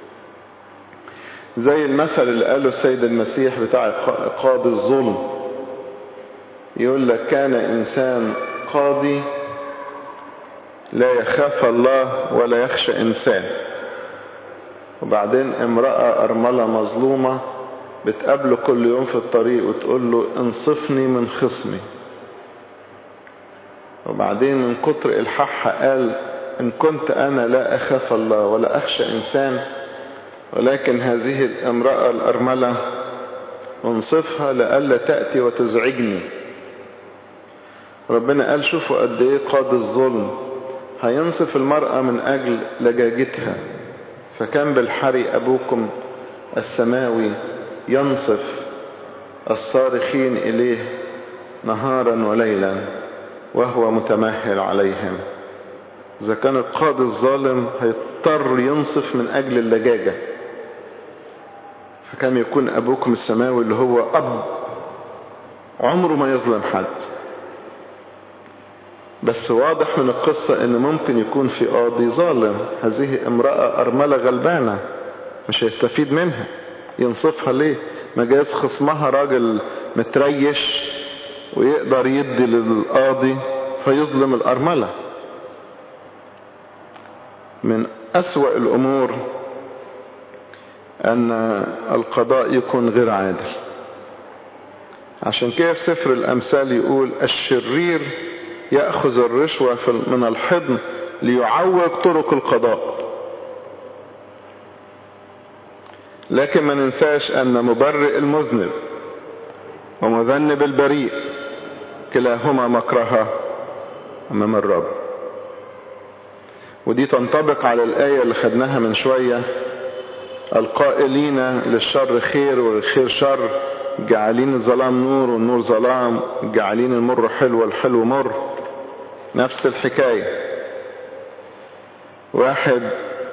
زي المثل اللي قاله السيد المسيح بتاع قاضي الظلم يقول لك كان انسان قاضي لا يخاف الله ولا يخشى انسان وبعدين امرأة ارملة مظلومة بتقابله كل يوم في الطريق وتقول له انصفني من خصمي وبعدين من كتر الحاحها قال ان كنت انا لا اخاف الله ولا اخشى انسان ولكن هذه الامرأة الارملة انصفها لألا تأتي وتزعجني ربنا قال شوفوا قد ايه قاضي الظلم هينصف المرأة من اجل لجاجتها فكان بالحري ابوكم السماوي ينصف الصارخين اليه نهارا وليلا وهو متمهل عليهم اذا كان القاضي الظالم هيضطر ينصف من اجل اللجاجة فكان يكون ابوكم السماوي اللي هو اب عمره ما يظلم حد بس واضح من القصة ان ممكن يكون في قاضي ظالم هذه امرأة ارملة غلبانة مش هيستفيد منها ينصفها ليه ما جايز خصمها راجل متريش ويقدر يدي للقاضي فيظلم الارملة من اسوأ الامور ان القضاء يكون غير عادل عشان كده في سفر الامثال يقول الشرير يأخذ الرشوة من الحضن ليعوج طرق القضاء لكن ما ننساش ان مبرئ المذنب ومذنب البريء كلاهما مكرهة امام الرب ودي تنطبق على الآية اللي خدناها من شوية القائلين للشر خير والخير شر جعلين الظلام نور والنور ظلام جعلين المر حلو والحلو مر نفس الحكاية واحد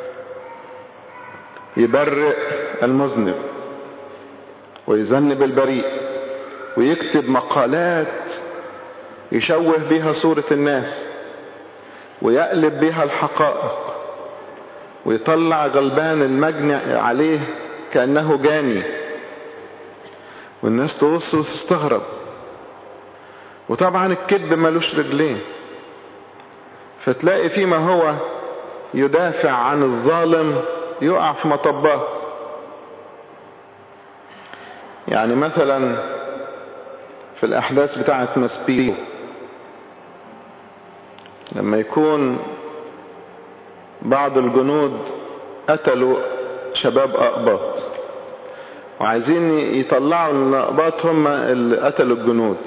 يبرئ المذنب ويذنب البريء ويكتب مقالات يشوه بها صورة الناس ويقلب بها الحقائق ويطلع غلبان المجني عليه كأنه جاني والناس تبص وتستغرب وطبعا الكذب ملوش رجلين فتلاقي فيما هو يدافع عن الظالم يقع في مطباه يعني مثلا في الاحداث بتاعه مسبيل لما يكون بعض الجنود قتلوا شباب اقباط وعايزين يطلعوا ان الاقباط هم اللي قتلوا الجنود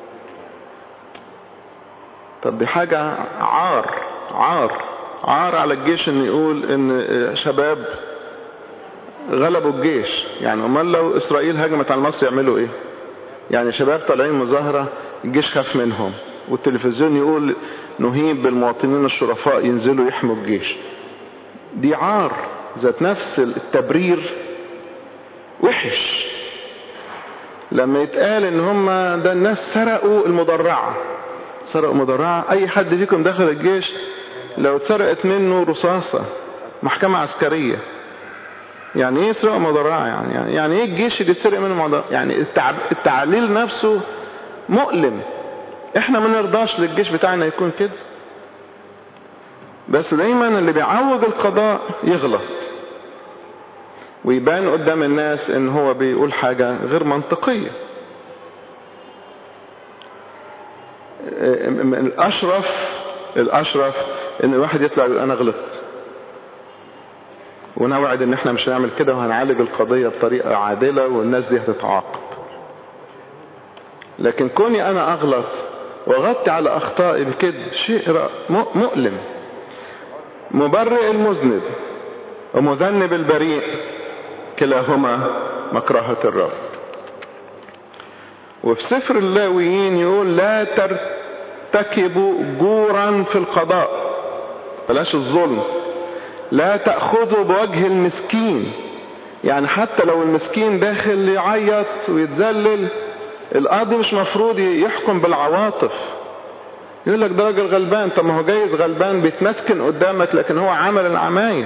طب دي حاجة عار عار عار على الجيش ان يقول ان شباب غلبوا الجيش يعني امال لو اسرائيل هجمت على مصر يعملوا ايه يعني شباب طالعين مظاهرة الجيش خاف منهم والتلفزيون يقول نهيب بالمواطنين الشرفاء ينزلوا يحموا الجيش دي عار ذات نفس التبرير وحش لما يتقال ان هم ده الناس سرقوا المدرعة سرقوا مدرعة اي حد فيكم دخل الجيش لو اتسرقت منه رصاصة محكمة عسكرية يعني ايه سرقة مدرعة يعني يعني ايه الجيش اللي يتسرق منه مدرعة يعني التعليل نفسه مؤلم احنا ما نرضاش للجيش بتاعنا يكون كده بس دايما اللي بيعوج القضاء يغلط ويبان قدام الناس ان هو بيقول حاجة غير منطقية الاشرف الاشرف ان الواحد يطلع يقول انا غلطت ونوعد ان احنا مش هنعمل كده وهنعالج القضية بطريقة عادلة والناس دي هتتعاقب لكن كوني انا اغلط وغطي على اخطائي بكده شيء مؤلم مبرئ المذنب ومذنب البريء كلاهما مكرهة الرب وفي سفر اللاويين يقول لا ترتكبوا جورا في القضاء بلاش الظلم لا تأخذوا بوجه المسكين يعني حتى لو المسكين داخل يعيط ويتذلل القاضي مش مفروض يحكم بالعواطف يقول لك ده راجل غلبان طب ما هو جايز غلبان بيتمسكن قدامك لكن هو عمل العمايل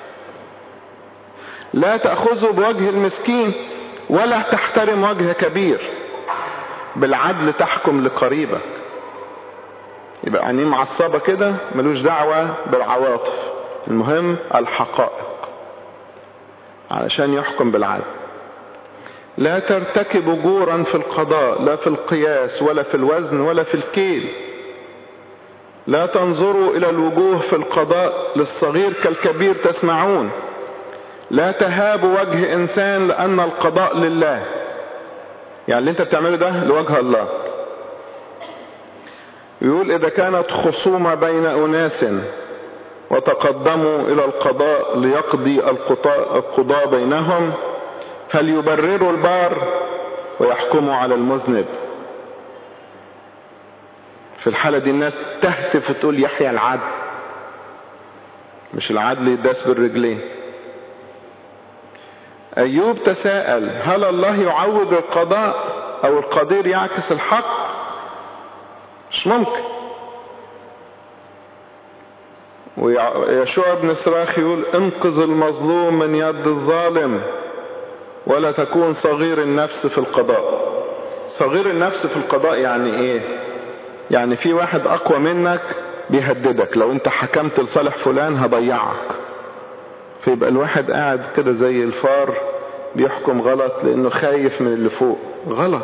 لا تأخذوا بوجه المسكين ولا تحترم وجه كبير بالعدل تحكم لقريبك يبقى عينيه معصبة كده ملوش دعوة بالعواطف المهم الحقائق علشان يحكم بالعدل لا ترتكبوا جورا في القضاء لا في القياس ولا في الوزن ولا في الكيل لا تنظروا الى الوجوه في القضاء للصغير كالكبير تسمعون لا تهابوا وجه انسان لان القضاء لله يعني اللي انت بتعمله ده لوجه الله يقول اذا كانت خصومة بين اناس وتقدموا الى القضاء ليقضي القضاء بينهم فليبرروا البار ويحكموا على المذنب في الحالة دي الناس تهتف وتقول يحيى العدل مش العدل يداس بالرجلين ايوب تساءل هل الله يعوض القضاء او القدير يعكس الحق مش ممكن ويشوع بن سراخ يقول انقذ المظلوم من يد الظالم ولا تكون صغير النفس في القضاء صغير النفس في القضاء يعني ايه يعني في واحد اقوى منك بيهددك لو انت حكمت لصالح فلان هضيعك فيبقى الواحد قاعد كده زي الفار بيحكم غلط لانه خايف من اللي فوق غلط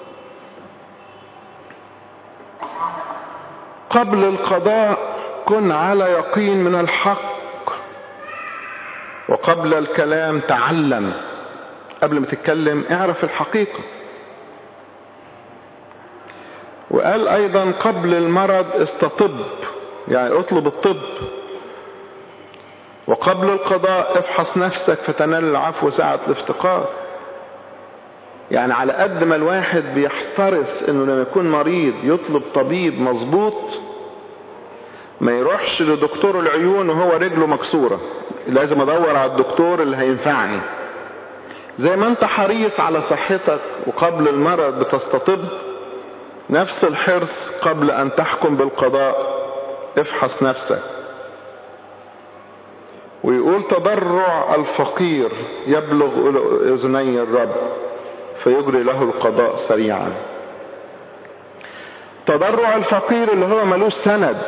قبل القضاء كن على يقين من الحق وقبل الكلام تعلم قبل ما تتكلم اعرف الحقيقة وقال ايضا قبل المرض استطب يعني اطلب الطب وقبل القضاء افحص نفسك فتنال العفو ساعة الافتقار يعني على قد ما الواحد بيحترس انه لما يكون مريض يطلب طبيب مظبوط ما يروحش لدكتور العيون وهو رجله مكسورة لازم ادور على الدكتور اللي هينفعني زي ما انت حريص على صحتك وقبل المرض بتستطب نفس الحرص قبل ان تحكم بالقضاء افحص نفسك ويقول تضرع الفقير يبلغ اذني الرب فيجري له القضاء سريعا تضرع الفقير اللي هو ملوش سند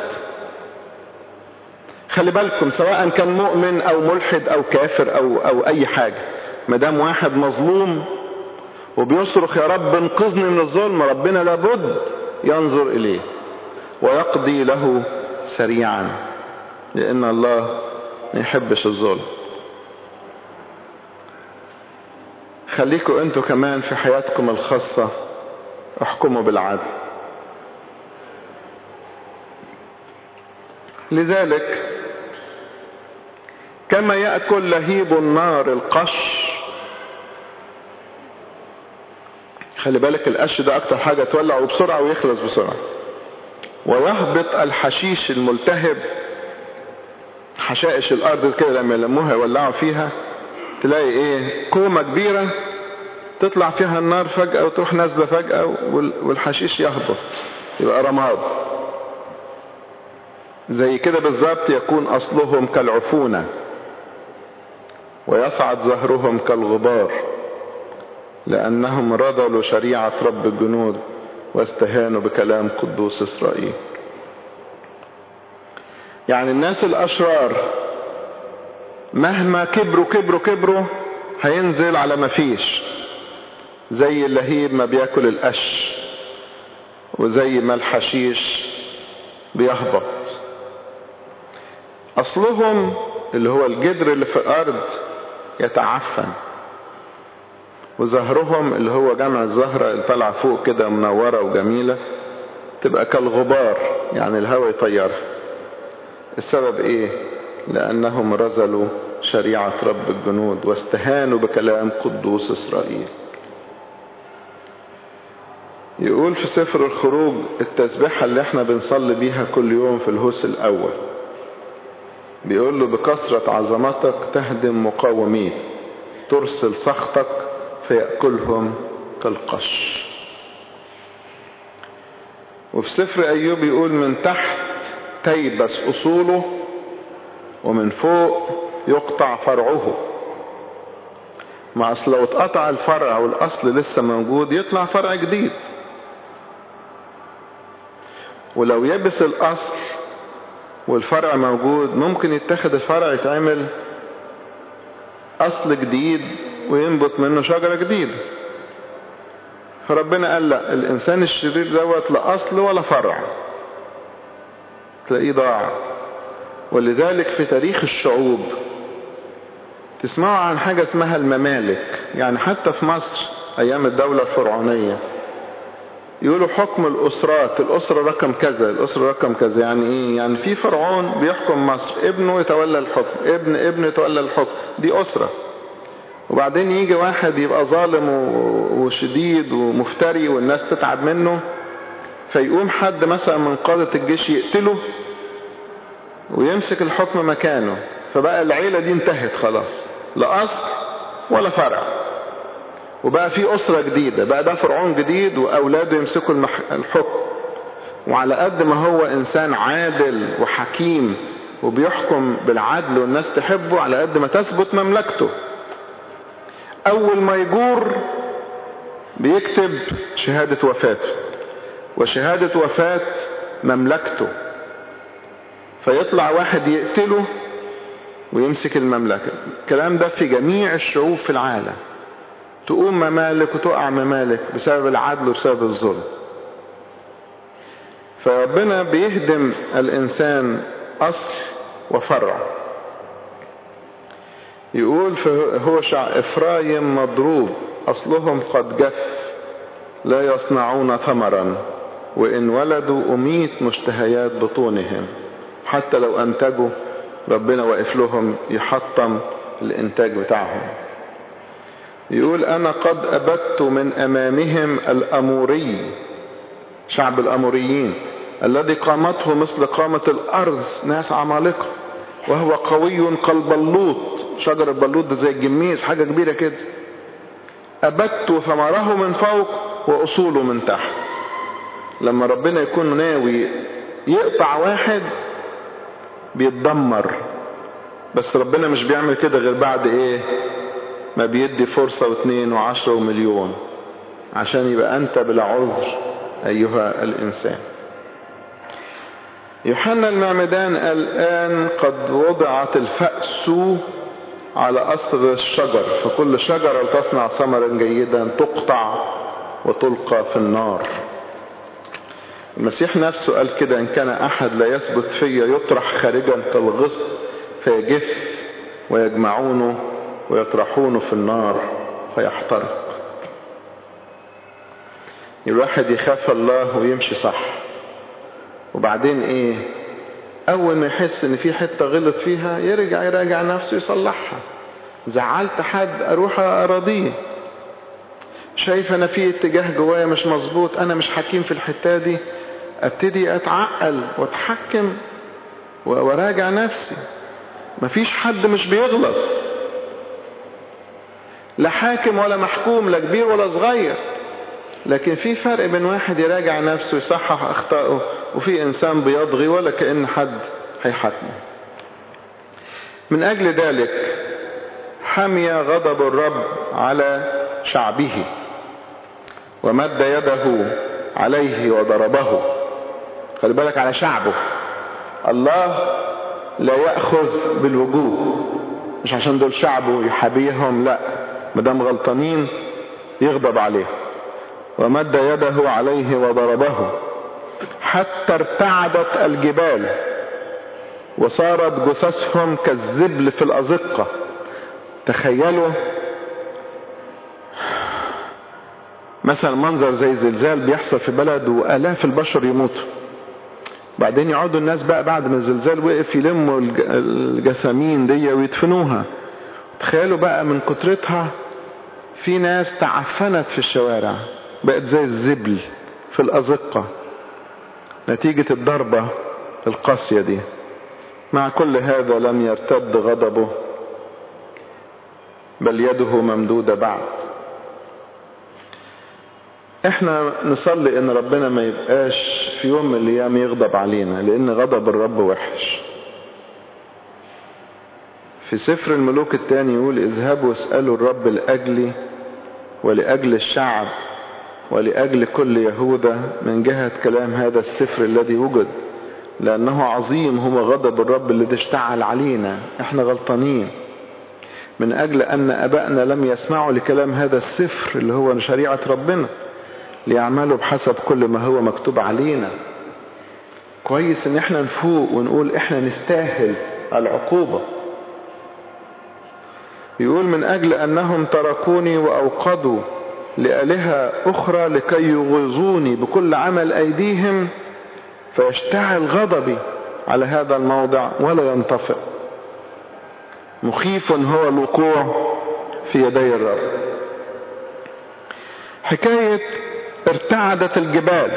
خلي بالكم سواء كان مؤمن او ملحد او كافر او او اي حاجة ما دام واحد مظلوم وبيصرخ يا رب انقذني من الظلم ربنا لابد ينظر اليه ويقضي له سريعا لان الله ما يحبش الظلم خليكم انتوا كمان في حياتكم الخاصة احكموا بالعدل لذلك كما يأكل لهيب النار القش خلي بالك القش ده اكتر حاجة تولع بسرعة ويخلص بسرعة ويهبط الحشيش الملتهب حشائش الارض كده لما يلموها يولعوا فيها تلاقي ايه كومة كبيرة تطلع فيها النار فجأة وتروح نازلة فجأة والحشيش يهبط يبقى رماد زي كده بالظبط يكون اصلهم كالعفونة ويصعد ظهرهم كالغبار لانهم رضلوا شريعة رب الجنود واستهانوا بكلام قدوس اسرائيل يعني الناس الاشرار مهما كبروا كبروا كبروا هينزل على ما فيش زي اللهيب ما بياكل القش وزي ما الحشيش بيهبط اصلهم اللي هو الجدر اللي في الارض يتعفن وزهرهم اللي هو جمع الزهرة اللي طالعة فوق كده منورة وجميلة تبقى كالغبار يعني الهواء يطيرها السبب ايه لانهم رزلوا شريعة رب الجنود واستهانوا بكلام قدوس اسرائيل يقول في سفر الخروج التسبيحة اللي احنا بنصلي بيها كل يوم في الهوس الاول بيقول له بكثرة عظمتك تهدم مقاومين ترسل سخطك فيأكلهم كالقش وفي سفر أيوب يقول من تحت تيبس أصوله ومن فوق يقطع فرعه ما أصل لو اتقطع الفرع والأصل لسه موجود يطلع فرع جديد ولو يبس الأصل والفرع موجود ممكن يتخذ الفرع يتعمل أصل جديد وينبت منه شجرة جديدة فربنا قال لا الإنسان الشرير دوت لا أصل ولا فرع تلاقيه ضاع ولذلك في تاريخ الشعوب تسمعوا عن حاجة اسمها الممالك يعني حتى في مصر أيام الدولة الفرعونية يقولوا حكم الأسرات الأسرة رقم كذا الأسرة رقم كذا يعني إيه يعني في فرعون بيحكم مصر ابنه يتولى الحكم ابن ابنه يتولى الحكم دي أسرة وبعدين يجي واحد يبقى ظالم وشديد ومفتري والناس تتعب منه فيقوم حد مثلا من قادة الجيش يقتله ويمسك الحكم مكانه فبقى العيلة دي انتهت خلاص لا أصل ولا فرع وبقى في أسرة جديدة بقى ده فرعون جديد وأولاده يمسكوا المح... الحكم وعلى قد ما هو إنسان عادل وحكيم وبيحكم بالعدل والناس تحبه على قد ما تثبت مملكته أول ما يجور بيكتب شهادة وفاته وشهادة وفاة مملكته فيطلع واحد يقتله ويمسك المملكة الكلام ده في جميع الشعوب في العالم تقوم ممالك وتقع ممالك بسبب العدل وبسبب الظلم فربنا بيهدم الإنسان أصل وفرع يقول هو شع إفرايم مضروب أصلهم قد جف لا يصنعون ثمرا وإن ولدوا أميت مشتهيات بطونهم حتى لو أنتجوا ربنا واقف لهم يحطم الإنتاج بتاعهم يقول أنا قد أبدت من أمامهم الأموري شعب الأموريين الذي قامته مثل قامة الأرض ناس عمالقة وهو قوي كالبلوط شجر البلوط ده زي الجميز حاجة كبيرة كده أبدت ثمره من فوق وأصوله من تحت لما ربنا يكون ناوي يقطع واحد بيتدمر بس ربنا مش بيعمل كده غير بعد ايه ما بيدي فرصة واثنين وعشرة ومليون عشان يبقى انت بلا عذر ايها الانسان يوحنا المعمدان الآن قد وضعت الفأس على أصل الشجر فكل شجرة تصنع ثمرا جيدا تقطع وتلقى في النار المسيح نفسه قال كده إن كان أحد لا يثبت فيا يطرح خارجا كالغص فيجف ويجمعونه ويطرحونه في النار فيحترق الواحد يخاف الله ويمشي صح وبعدين ايه اول ما يحس ان في حتة غلط فيها يرجع يراجع نفسه يصلحها زعلت حد اروح اراضيه شايف انا في اتجاه جوايا مش مظبوط انا مش حكيم في الحتة دي ابتدي اتعقل واتحكم وراجع نفسي مفيش حد مش بيغلط لا حاكم ولا محكوم لا كبير ولا صغير لكن في فرق بين واحد يراجع نفسه يصحح اخطائه وفي انسان بيضغي ولا كأن حد هيحاكمه من اجل ذلك حمي غضب الرب على شعبه ومد يده عليه وضربه خلي بالك على شعبه الله لا يأخذ بالوجوه مش عشان دول شعبه يحابيهم لا مدام غلطانين يغضب عليه ومد يده عليه وضربه حتى ارتعدت الجبال وصارت جثثهم كالزبل في الأزقة تخيلوا مثلا منظر زي زلزال بيحصل في بلد وآلاف البشر يموتوا بعدين يقعدوا الناس بقى بعد ما الزلزال وقف يلموا الجسامين دي ويدفنوها تخيلوا بقى من كترتها في ناس تعفنت في الشوارع بقت زي الزبل في الأزقة نتيجة الضربة القاسية دي مع كل هذا لم يرتد غضبه بل يده ممدودة بعد احنا نصلي ان ربنا ما يبقاش في يوم من الايام يغضب علينا لان غضب الرب وحش في سفر الملوك الثاني يقول اذهبوا اسألوا الرب لأجلي ولأجل الشعب ولأجل كل يهوذا من جهة كلام هذا السفر الذي وجد لأنه عظيم هو غضب الرب الذي اشتعل علينا احنا غلطانين من أجل أن أبائنا لم يسمعوا لكلام هذا السفر اللي هو شريعة ربنا ليعملوا بحسب كل ما هو مكتوب علينا كويس ان احنا نفوق ونقول احنا نستاهل العقوبة يقول من اجل انهم تركوني واوقدوا لآلهة اخرى لكي يغيظوني بكل عمل ايديهم فيشتعل غضبي على هذا الموضع ولا ينطفئ مخيف هو الوقوع في يدي الرب حكاية ارتعدت الجبال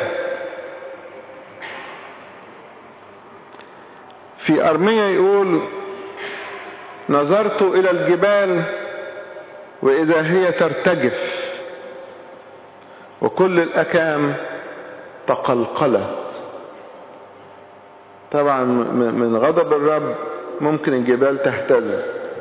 في أرمية يقول نظرت إلى الجبال وإذا هي ترتجف وكل الأكام تقلقلت طبعا من غضب الرب ممكن الجبال تهتز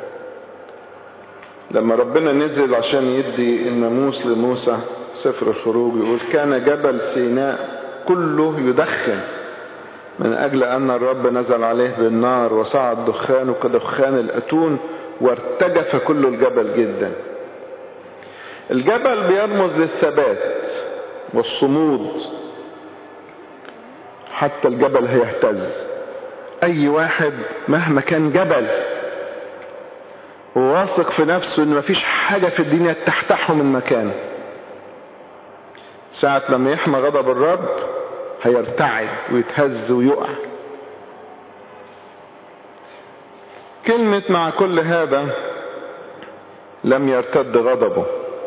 لما ربنا نزل عشان يدي الناموس لموسى سفر الخروج يقول كان جبل سيناء كله يدخن من أجل أن الرب نزل عليه بالنار وصعد دخانه كدخان الأتون وارتجف كل الجبل جدا الجبل بيرمز للثبات والصمود حتى الجبل هيهتز أي واحد مهما كان جبل وواثق في نفسه ان مفيش حاجة في الدنيا تحتحه من مكانه ساعة لما يحمى غضب الرب هيرتعد ويتهز ويقع كلمة مع كل هذا لم يرتد غضبه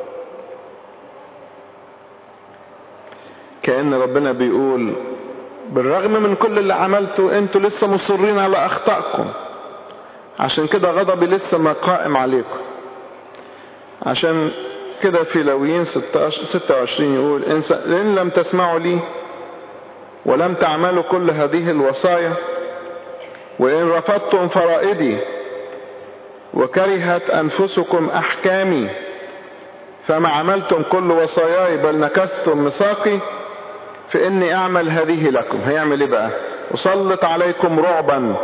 كأن ربنا بيقول بالرغم من كل اللي عملته انتوا لسه مصرين على اخطائكم عشان كده غضبي لسه ما قائم عليكم عشان كده في لويين 26 يقول إن لم تسمعوا لي ولم تعملوا كل هذه الوصايا وإن رفضتم فرائدي وكرهت أنفسكم أحكامي فما عملتم كل وصاياي بل نكستم ميثاقي فإني أعمل هذه لكم هيعمل إيه بقى أسلط عليكم رعبا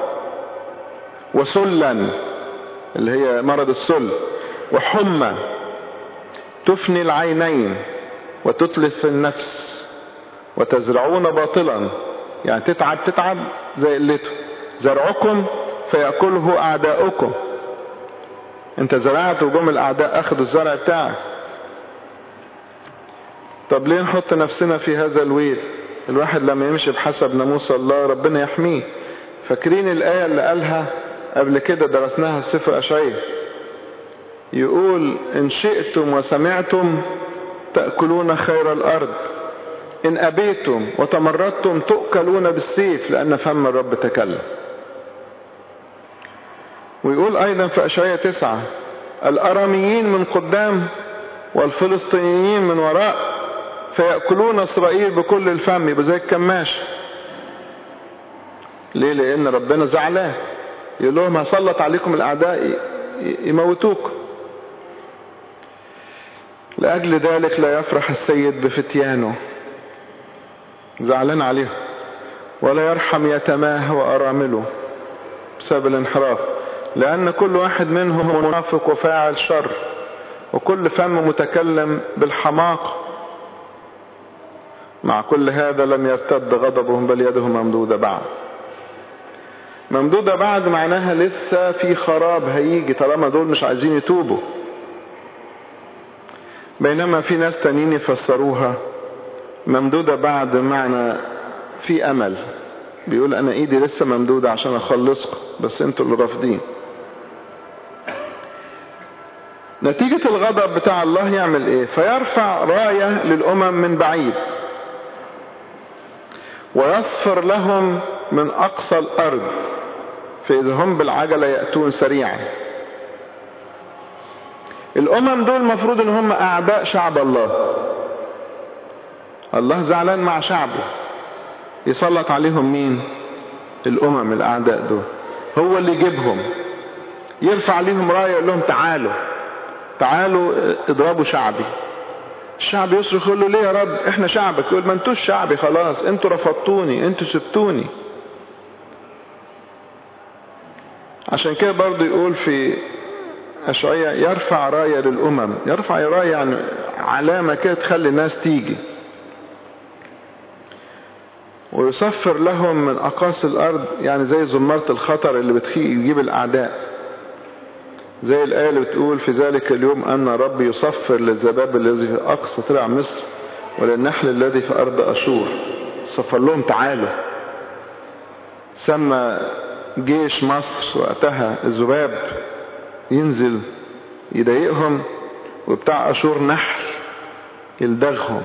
وسلا اللي هي مرض السل وحمى تفني العينين وتتلف في النفس وتزرعون باطلا يعني تتعب تتعب زي قلته زرعكم فيأكله أعداؤكم انت زرعت وجم الأعداء أخذوا الزرع بتاعك طب ليه نحط نفسنا في هذا الويل الواحد لما يمشي بحسب ناموس الله ربنا يحميه فاكرين الآية اللي قالها قبل كده درسناها في سفر أشعية يقول إن شئتم وسمعتم تأكلون خير الأرض إن أبيتم وتمردتم تؤكلون بالسيف لأن فم الرب تكلم ويقول أيضا في أشعية تسعة الأراميين من قدام والفلسطينيين من وراء فيأكلون إسرائيل بكل الفم يبقى زي الكماش ليه لأن ربنا زعلان يقول لهم هسلط عليكم الأعداء يموتوكم لأجل ذلك لا يفرح السيد بفتيانه زعلان عليهم ولا يرحم يتماه وأرامله بسبب الانحراف لأن كل واحد منهم منافق وفاعل شر وكل فم متكلم بالحماقة مع كل هذا لم يرتد غضبهم بل يدهم ممدودة بعد ممدودة بعد معناها لسه في خراب هيجي طالما دول مش عايزين يتوبوا بينما في ناس تانيين يفسروها ممدودة بعد معنى في أمل بيقول أنا إيدي لسه ممدودة عشان أخلصكم بس أنتوا اللي رافضين نتيجة الغضب بتاع الله يعمل إيه فيرفع راية للأمم من بعيد ويصفر لهم من أقصى الأرض فإذا هم بالعجلة يأتون سريعا الأمم دول المفروض إن هم أعداء شعب الله الله زعلان مع شعبه يسلط عليهم مين الأمم الأعداء دول هو اللي يجيبهم يرفع عليهم راية يقول لهم تعالوا تعالوا اضربوا شعبي الشعب يصرخ يقول له ليه يا رب احنا شعبك يقول ما انتوش شعبي خلاص انتوا رفضتوني انتوا سبتوني عشان كده برضه يقول في أشعية يرفع راية للأمم يرفع راية يعني علامة كده تخلي الناس تيجي ويصفر لهم من أقاصي الأرض يعني زي زمارة الخطر اللي بتجيب الأعداء زي الآية اللي بتقول في ذلك اليوم أن رب يصفر للذباب الذي في أقصى طلع مصر وللنحل الذي في أرض أشور صفر لهم تعالوا سمى جيش مصر وقتها الذباب ينزل يضايقهم وبتاع أشور نحل يلدغهم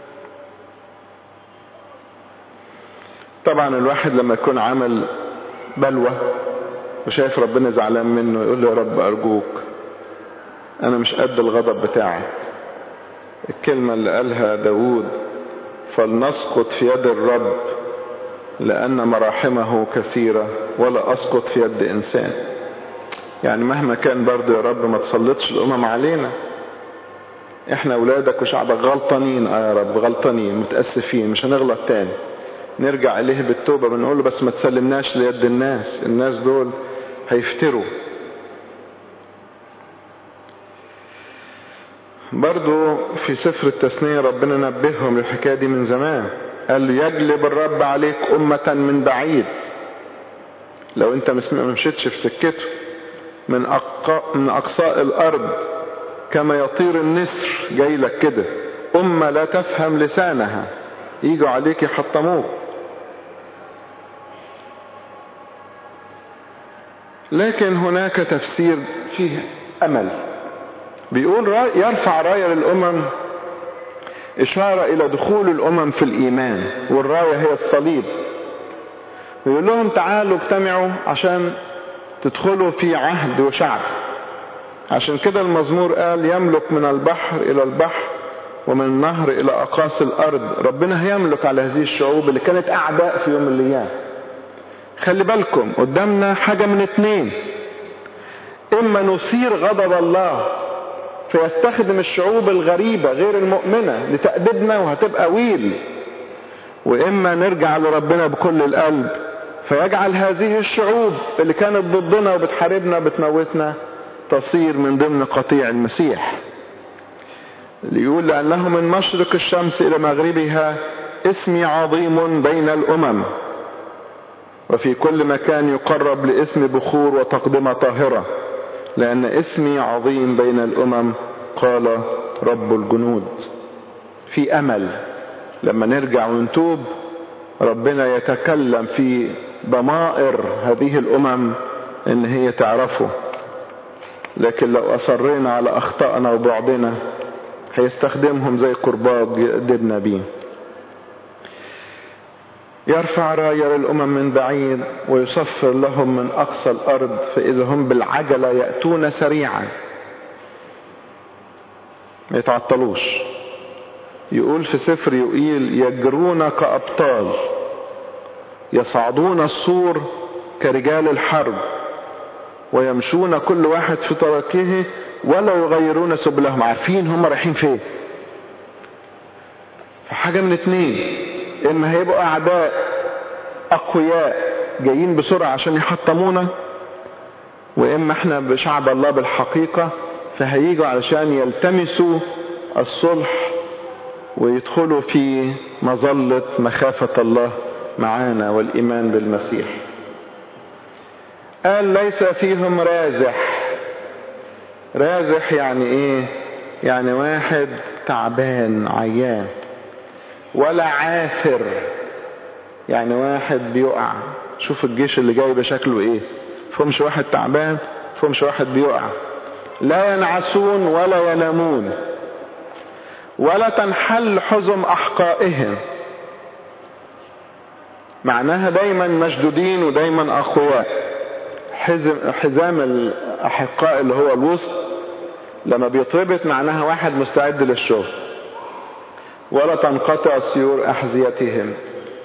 طبعا الواحد لما يكون عمل بلوى وشايف ربنا زعلان منه يقول له يا رب أرجوك أنا مش قد الغضب بتاعك الكلمة اللي قالها داود فلنسقط في يد الرب لأن مراحمه كثيرة ولا أسقط في يد إنسان يعني مهما كان برضه يا رب ما تسلطش الأمم علينا احنا أولادك وشعبك غلطانين اه يا رب غلطانين متأسفين مش هنغلط تاني نرجع إليه بالتوبة بنقول له بس ما تسلمناش ليد الناس الناس دول هيفتروا برضو في سفر التثنية ربنا نبههم للحكاية دي من زمان قال له يجلب الرب عليك أمة من بعيد لو انت ما مشيتش في سكته من أقا من أقصاء الأرض كما يطير النسر جاي لك كده أمة لا تفهم لسانها يجوا عليك يحطموك لكن هناك تفسير فيه أمل بيقول يرفع راية للأمم إشارة إلى دخول الأمم في الإيمان والراية هي الصليب ويقول لهم تعالوا اجتمعوا عشان تدخلوا في عهد وشعب عشان كده المزمور قال يملك من البحر إلى البحر ومن النهر إلى أقاصي الأرض ربنا هيملك على هذه الشعوب اللي كانت أعداء في يوم من الأيام خلي بالكم قدامنا حاجة من اتنين إما نثير غضب الله فيستخدم الشعوب الغريبة غير المؤمنة لتأديبنا وهتبقى ويل وإما نرجع لربنا بكل القلب فيجعل هذه الشعوب اللي كانت ضدنا وبتحاربنا وبتموتنا تصير من ضمن قطيع المسيح ليقول لأنه من مشرق الشمس إلى مغربها اسمي عظيم بين الأمم وفي كل مكان يقرب لاسم بخور وتقدمة طاهرة لأن اسمي عظيم بين الأمم قال رب الجنود في أمل لما نرجع ونتوب ربنا يتكلم في ضمائر هذه الأمم إن هي تعرفه لكن لو أصرينا على أخطائنا وبعدنا هيستخدمهم زي قربات يقدرنا بيه يرفع راية للأمم من بعيد ويصفر لهم من أقصى الأرض فإذا هم بالعجلة يأتون سريعا ما يتعطلوش يقول في سفر يقيل يجرون كأبطال يصعدون السور كرجال الحرب ويمشون كل واحد في طريقه ولا يغيرون سبلهم عارفين هم رايحين فين فحاجة من اتنين اما هيبقوا اعداء اقوياء جايين بسرعة عشان يحطمونا واما احنا بشعب الله بالحقيقة فهيجوا علشان يلتمسوا الصلح ويدخلوا في مظلة مخافة الله معانا والإيمان بالمسيح قال ليس فيهم رازح رازح يعني ايه يعني واحد تعبان عيان ولا عاثر يعني واحد بيقع شوف الجيش اللي جاي بشكله ايه فهمش واحد تعبان فهمش واحد بيقع لا ينعسون ولا ينامون ولا تنحل حزم احقائهم معناها دايما مشدودين ودايما اقوياء حزم حزام الاحقاء اللي هو الوسط لما بيتربط معناها واحد مستعد للشغل ولا تنقطع سيور احذيتهم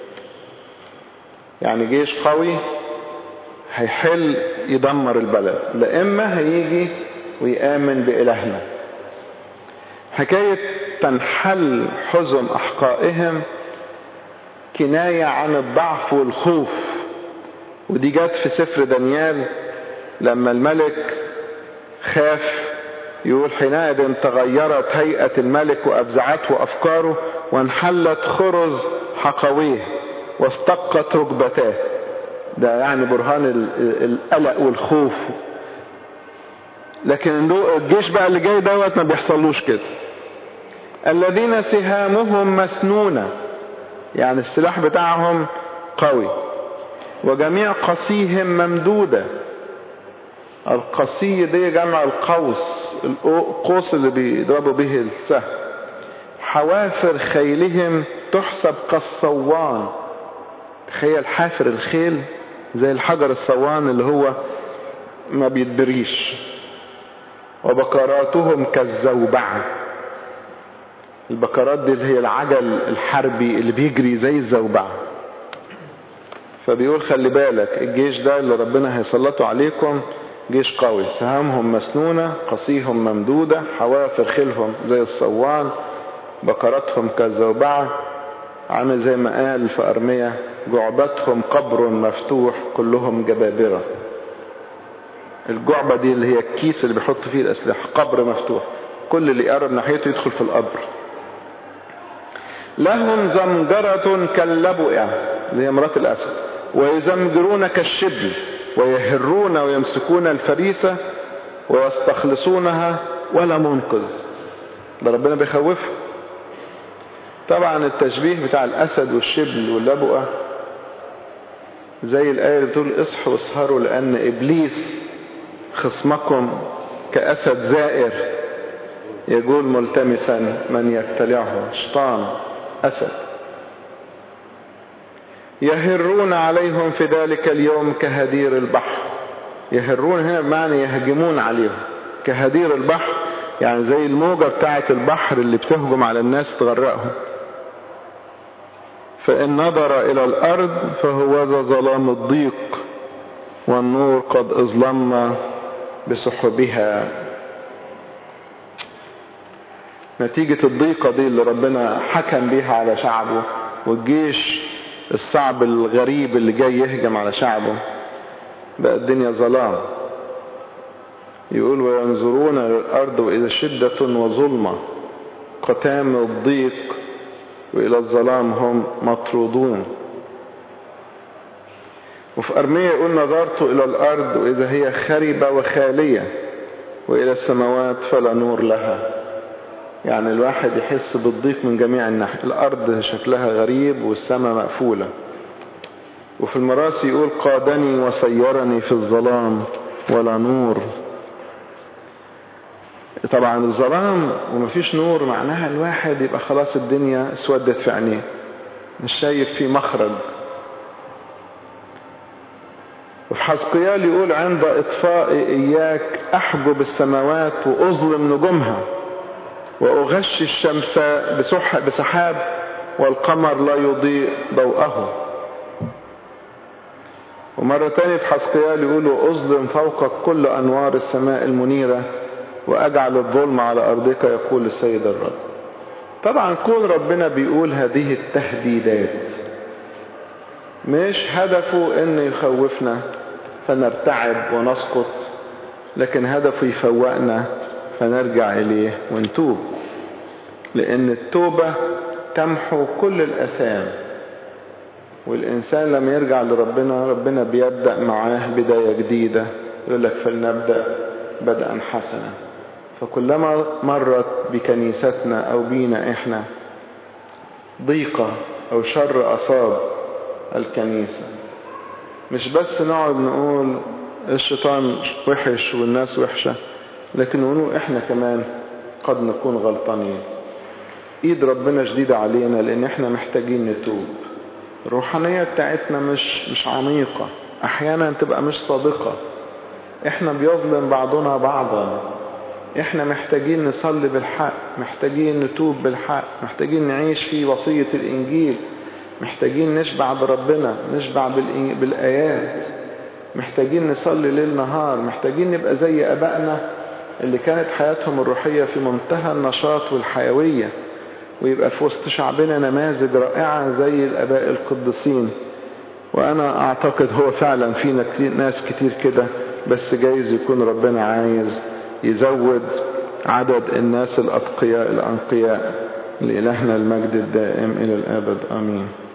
يعني جيش قوي هيحل يدمر البلد لا اما هيجي ويامن بالهنا حكايه تنحل حزم احقائهم كنايه عن الضعف والخوف ودي جت في سفر دانيال لما الملك خاف يقول حينئذ تغيرت هيئة الملك وأفزعته أفكاره وانحلت خرز حقويه واستقت ركبتاه ده يعني برهان القلق والخوف لكن الجيش بقى اللي جاي دوت ما بيحصلوش كده الذين سهامهم مسنونة يعني السلاح بتاعهم قوي وجميع قصيهم ممدودة القصي دي جمع القوس القوس اللي بيضربوا به السهم حوافر خيلهم تحسب كالصوان تخيل حافر الخيل زي الحجر الصوان اللي هو ما بيتبريش وبكراتهم كالزوبعة البكرات دي اللي هي العجل الحربي اللي بيجري زي الزوبعة فبيقول خلي بالك الجيش ده اللي ربنا هيسلطه عليكم جيش قوي سهامهم مسنونة قصيهم ممدودة حوافر خيلهم زي الصوان بكراتهم كالزوبعة عامل زي ما قال في أرمية جعبتهم قبر مفتوح كلهم جبابرة الجعبة دي اللي هي الكيس اللي بيحط فيه الأسلحة قبر مفتوح كل اللي يقرب ناحيته يدخل في القبر لهم زمجرة كاللبؤة اللي هي مرات الأسد ويزمجرون كالشبل ويهرون ويمسكون الفريسة ويستخلصونها ولا منقذ ده ربنا بيخوفهم طبعا التشبيه بتاع الأسد والشبل واللبؤة زي الآية اللي بتقول اصحوا واسهروا لأن إبليس خصمكم كأسد زائر يقول ملتمسا من يبتلعه شيطان أسد يهرون عليهم في ذلك اليوم كهدير البحر يهرون هنا بمعنى يهجمون عليهم كهدير البحر يعني زي الموجة بتاعة البحر اللي بتهجم على الناس تغرقهم فإن نظر إلى الأرض فهو ذا ظلام الضيق والنور قد أظلم بسحبها نتيجة الضيقة دي اللي ربنا حكم بيها على شعبه والجيش الصعب الغريب اللي جاي يهجم على شعبه بقى الدنيا ظلام يقول وينظرون للأرض وإذا شدة وظلمة قتام الضيق وإلى الظلام هم مطرودون وفي أرمية يقول نظرت إلى الأرض وإذا هي خربة وخالية وإلى السماوات فلا نور لها يعني الواحد يحس بالضيق من جميع الناحية الأرض شكلها غريب والسماء مقفولة وفي المراسي يقول قادني وسيرني في الظلام ولا نور طبعا الظلام ومفيش نور معناها الواحد يبقى خلاص الدنيا اسودت في عينيه مش شايف في مخرج وفي حزقيال يقول عند اطفاء اياك احجب السماوات واظلم نجومها واغش الشمس بسحاب والقمر لا يضيء ضوءه ومرة تانية في حزقيال يقول واظلم فوقك كل انوار السماء المنيرة واجعل الظلم على ارضك يقول السيد الرب طبعا كون ربنا بيقول هذه التهديدات مش هدفه انه يخوفنا فنرتعب ونسقط لكن هدفه يفوقنا فنرجع إليه ونتوب لأن التوبة تمحو كل الأثام والإنسان لما يرجع لربنا ربنا بيبدأ معاه بداية جديدة يقول لك فلنبدأ بدءا حسنا فكلما مرت بكنيستنا أو بينا إحنا ضيقة أو شر أصاب الكنيسة مش بس نقعد نقول الشيطان وحش والناس وحشة لكن نقول إحنا كمان قد نكون غلطانين ايد ربنا شديدة علينا لان احنا محتاجين نتوب الروحانية بتاعتنا مش مش عميقة احيانا تبقى مش صادقة احنا بيظلم بعضنا بعضا احنا محتاجين نصلي بالحق محتاجين نتوب بالحق محتاجين نعيش في وصية الانجيل محتاجين نشبع بربنا نشبع بالايات محتاجين نصلي ليل نهار محتاجين نبقى زي ابائنا اللي كانت حياتهم الروحية في منتهى النشاط والحيوية ويبقى في وسط شعبنا نماذج رائعة زي الأباء القديسين وأنا أعتقد هو فعلا فينا ناس كتير كده بس جايز يكون ربنا عايز يزود عدد الناس الأتقياء الأنقياء لإلهنا المجد الدائم إلى الأبد آمين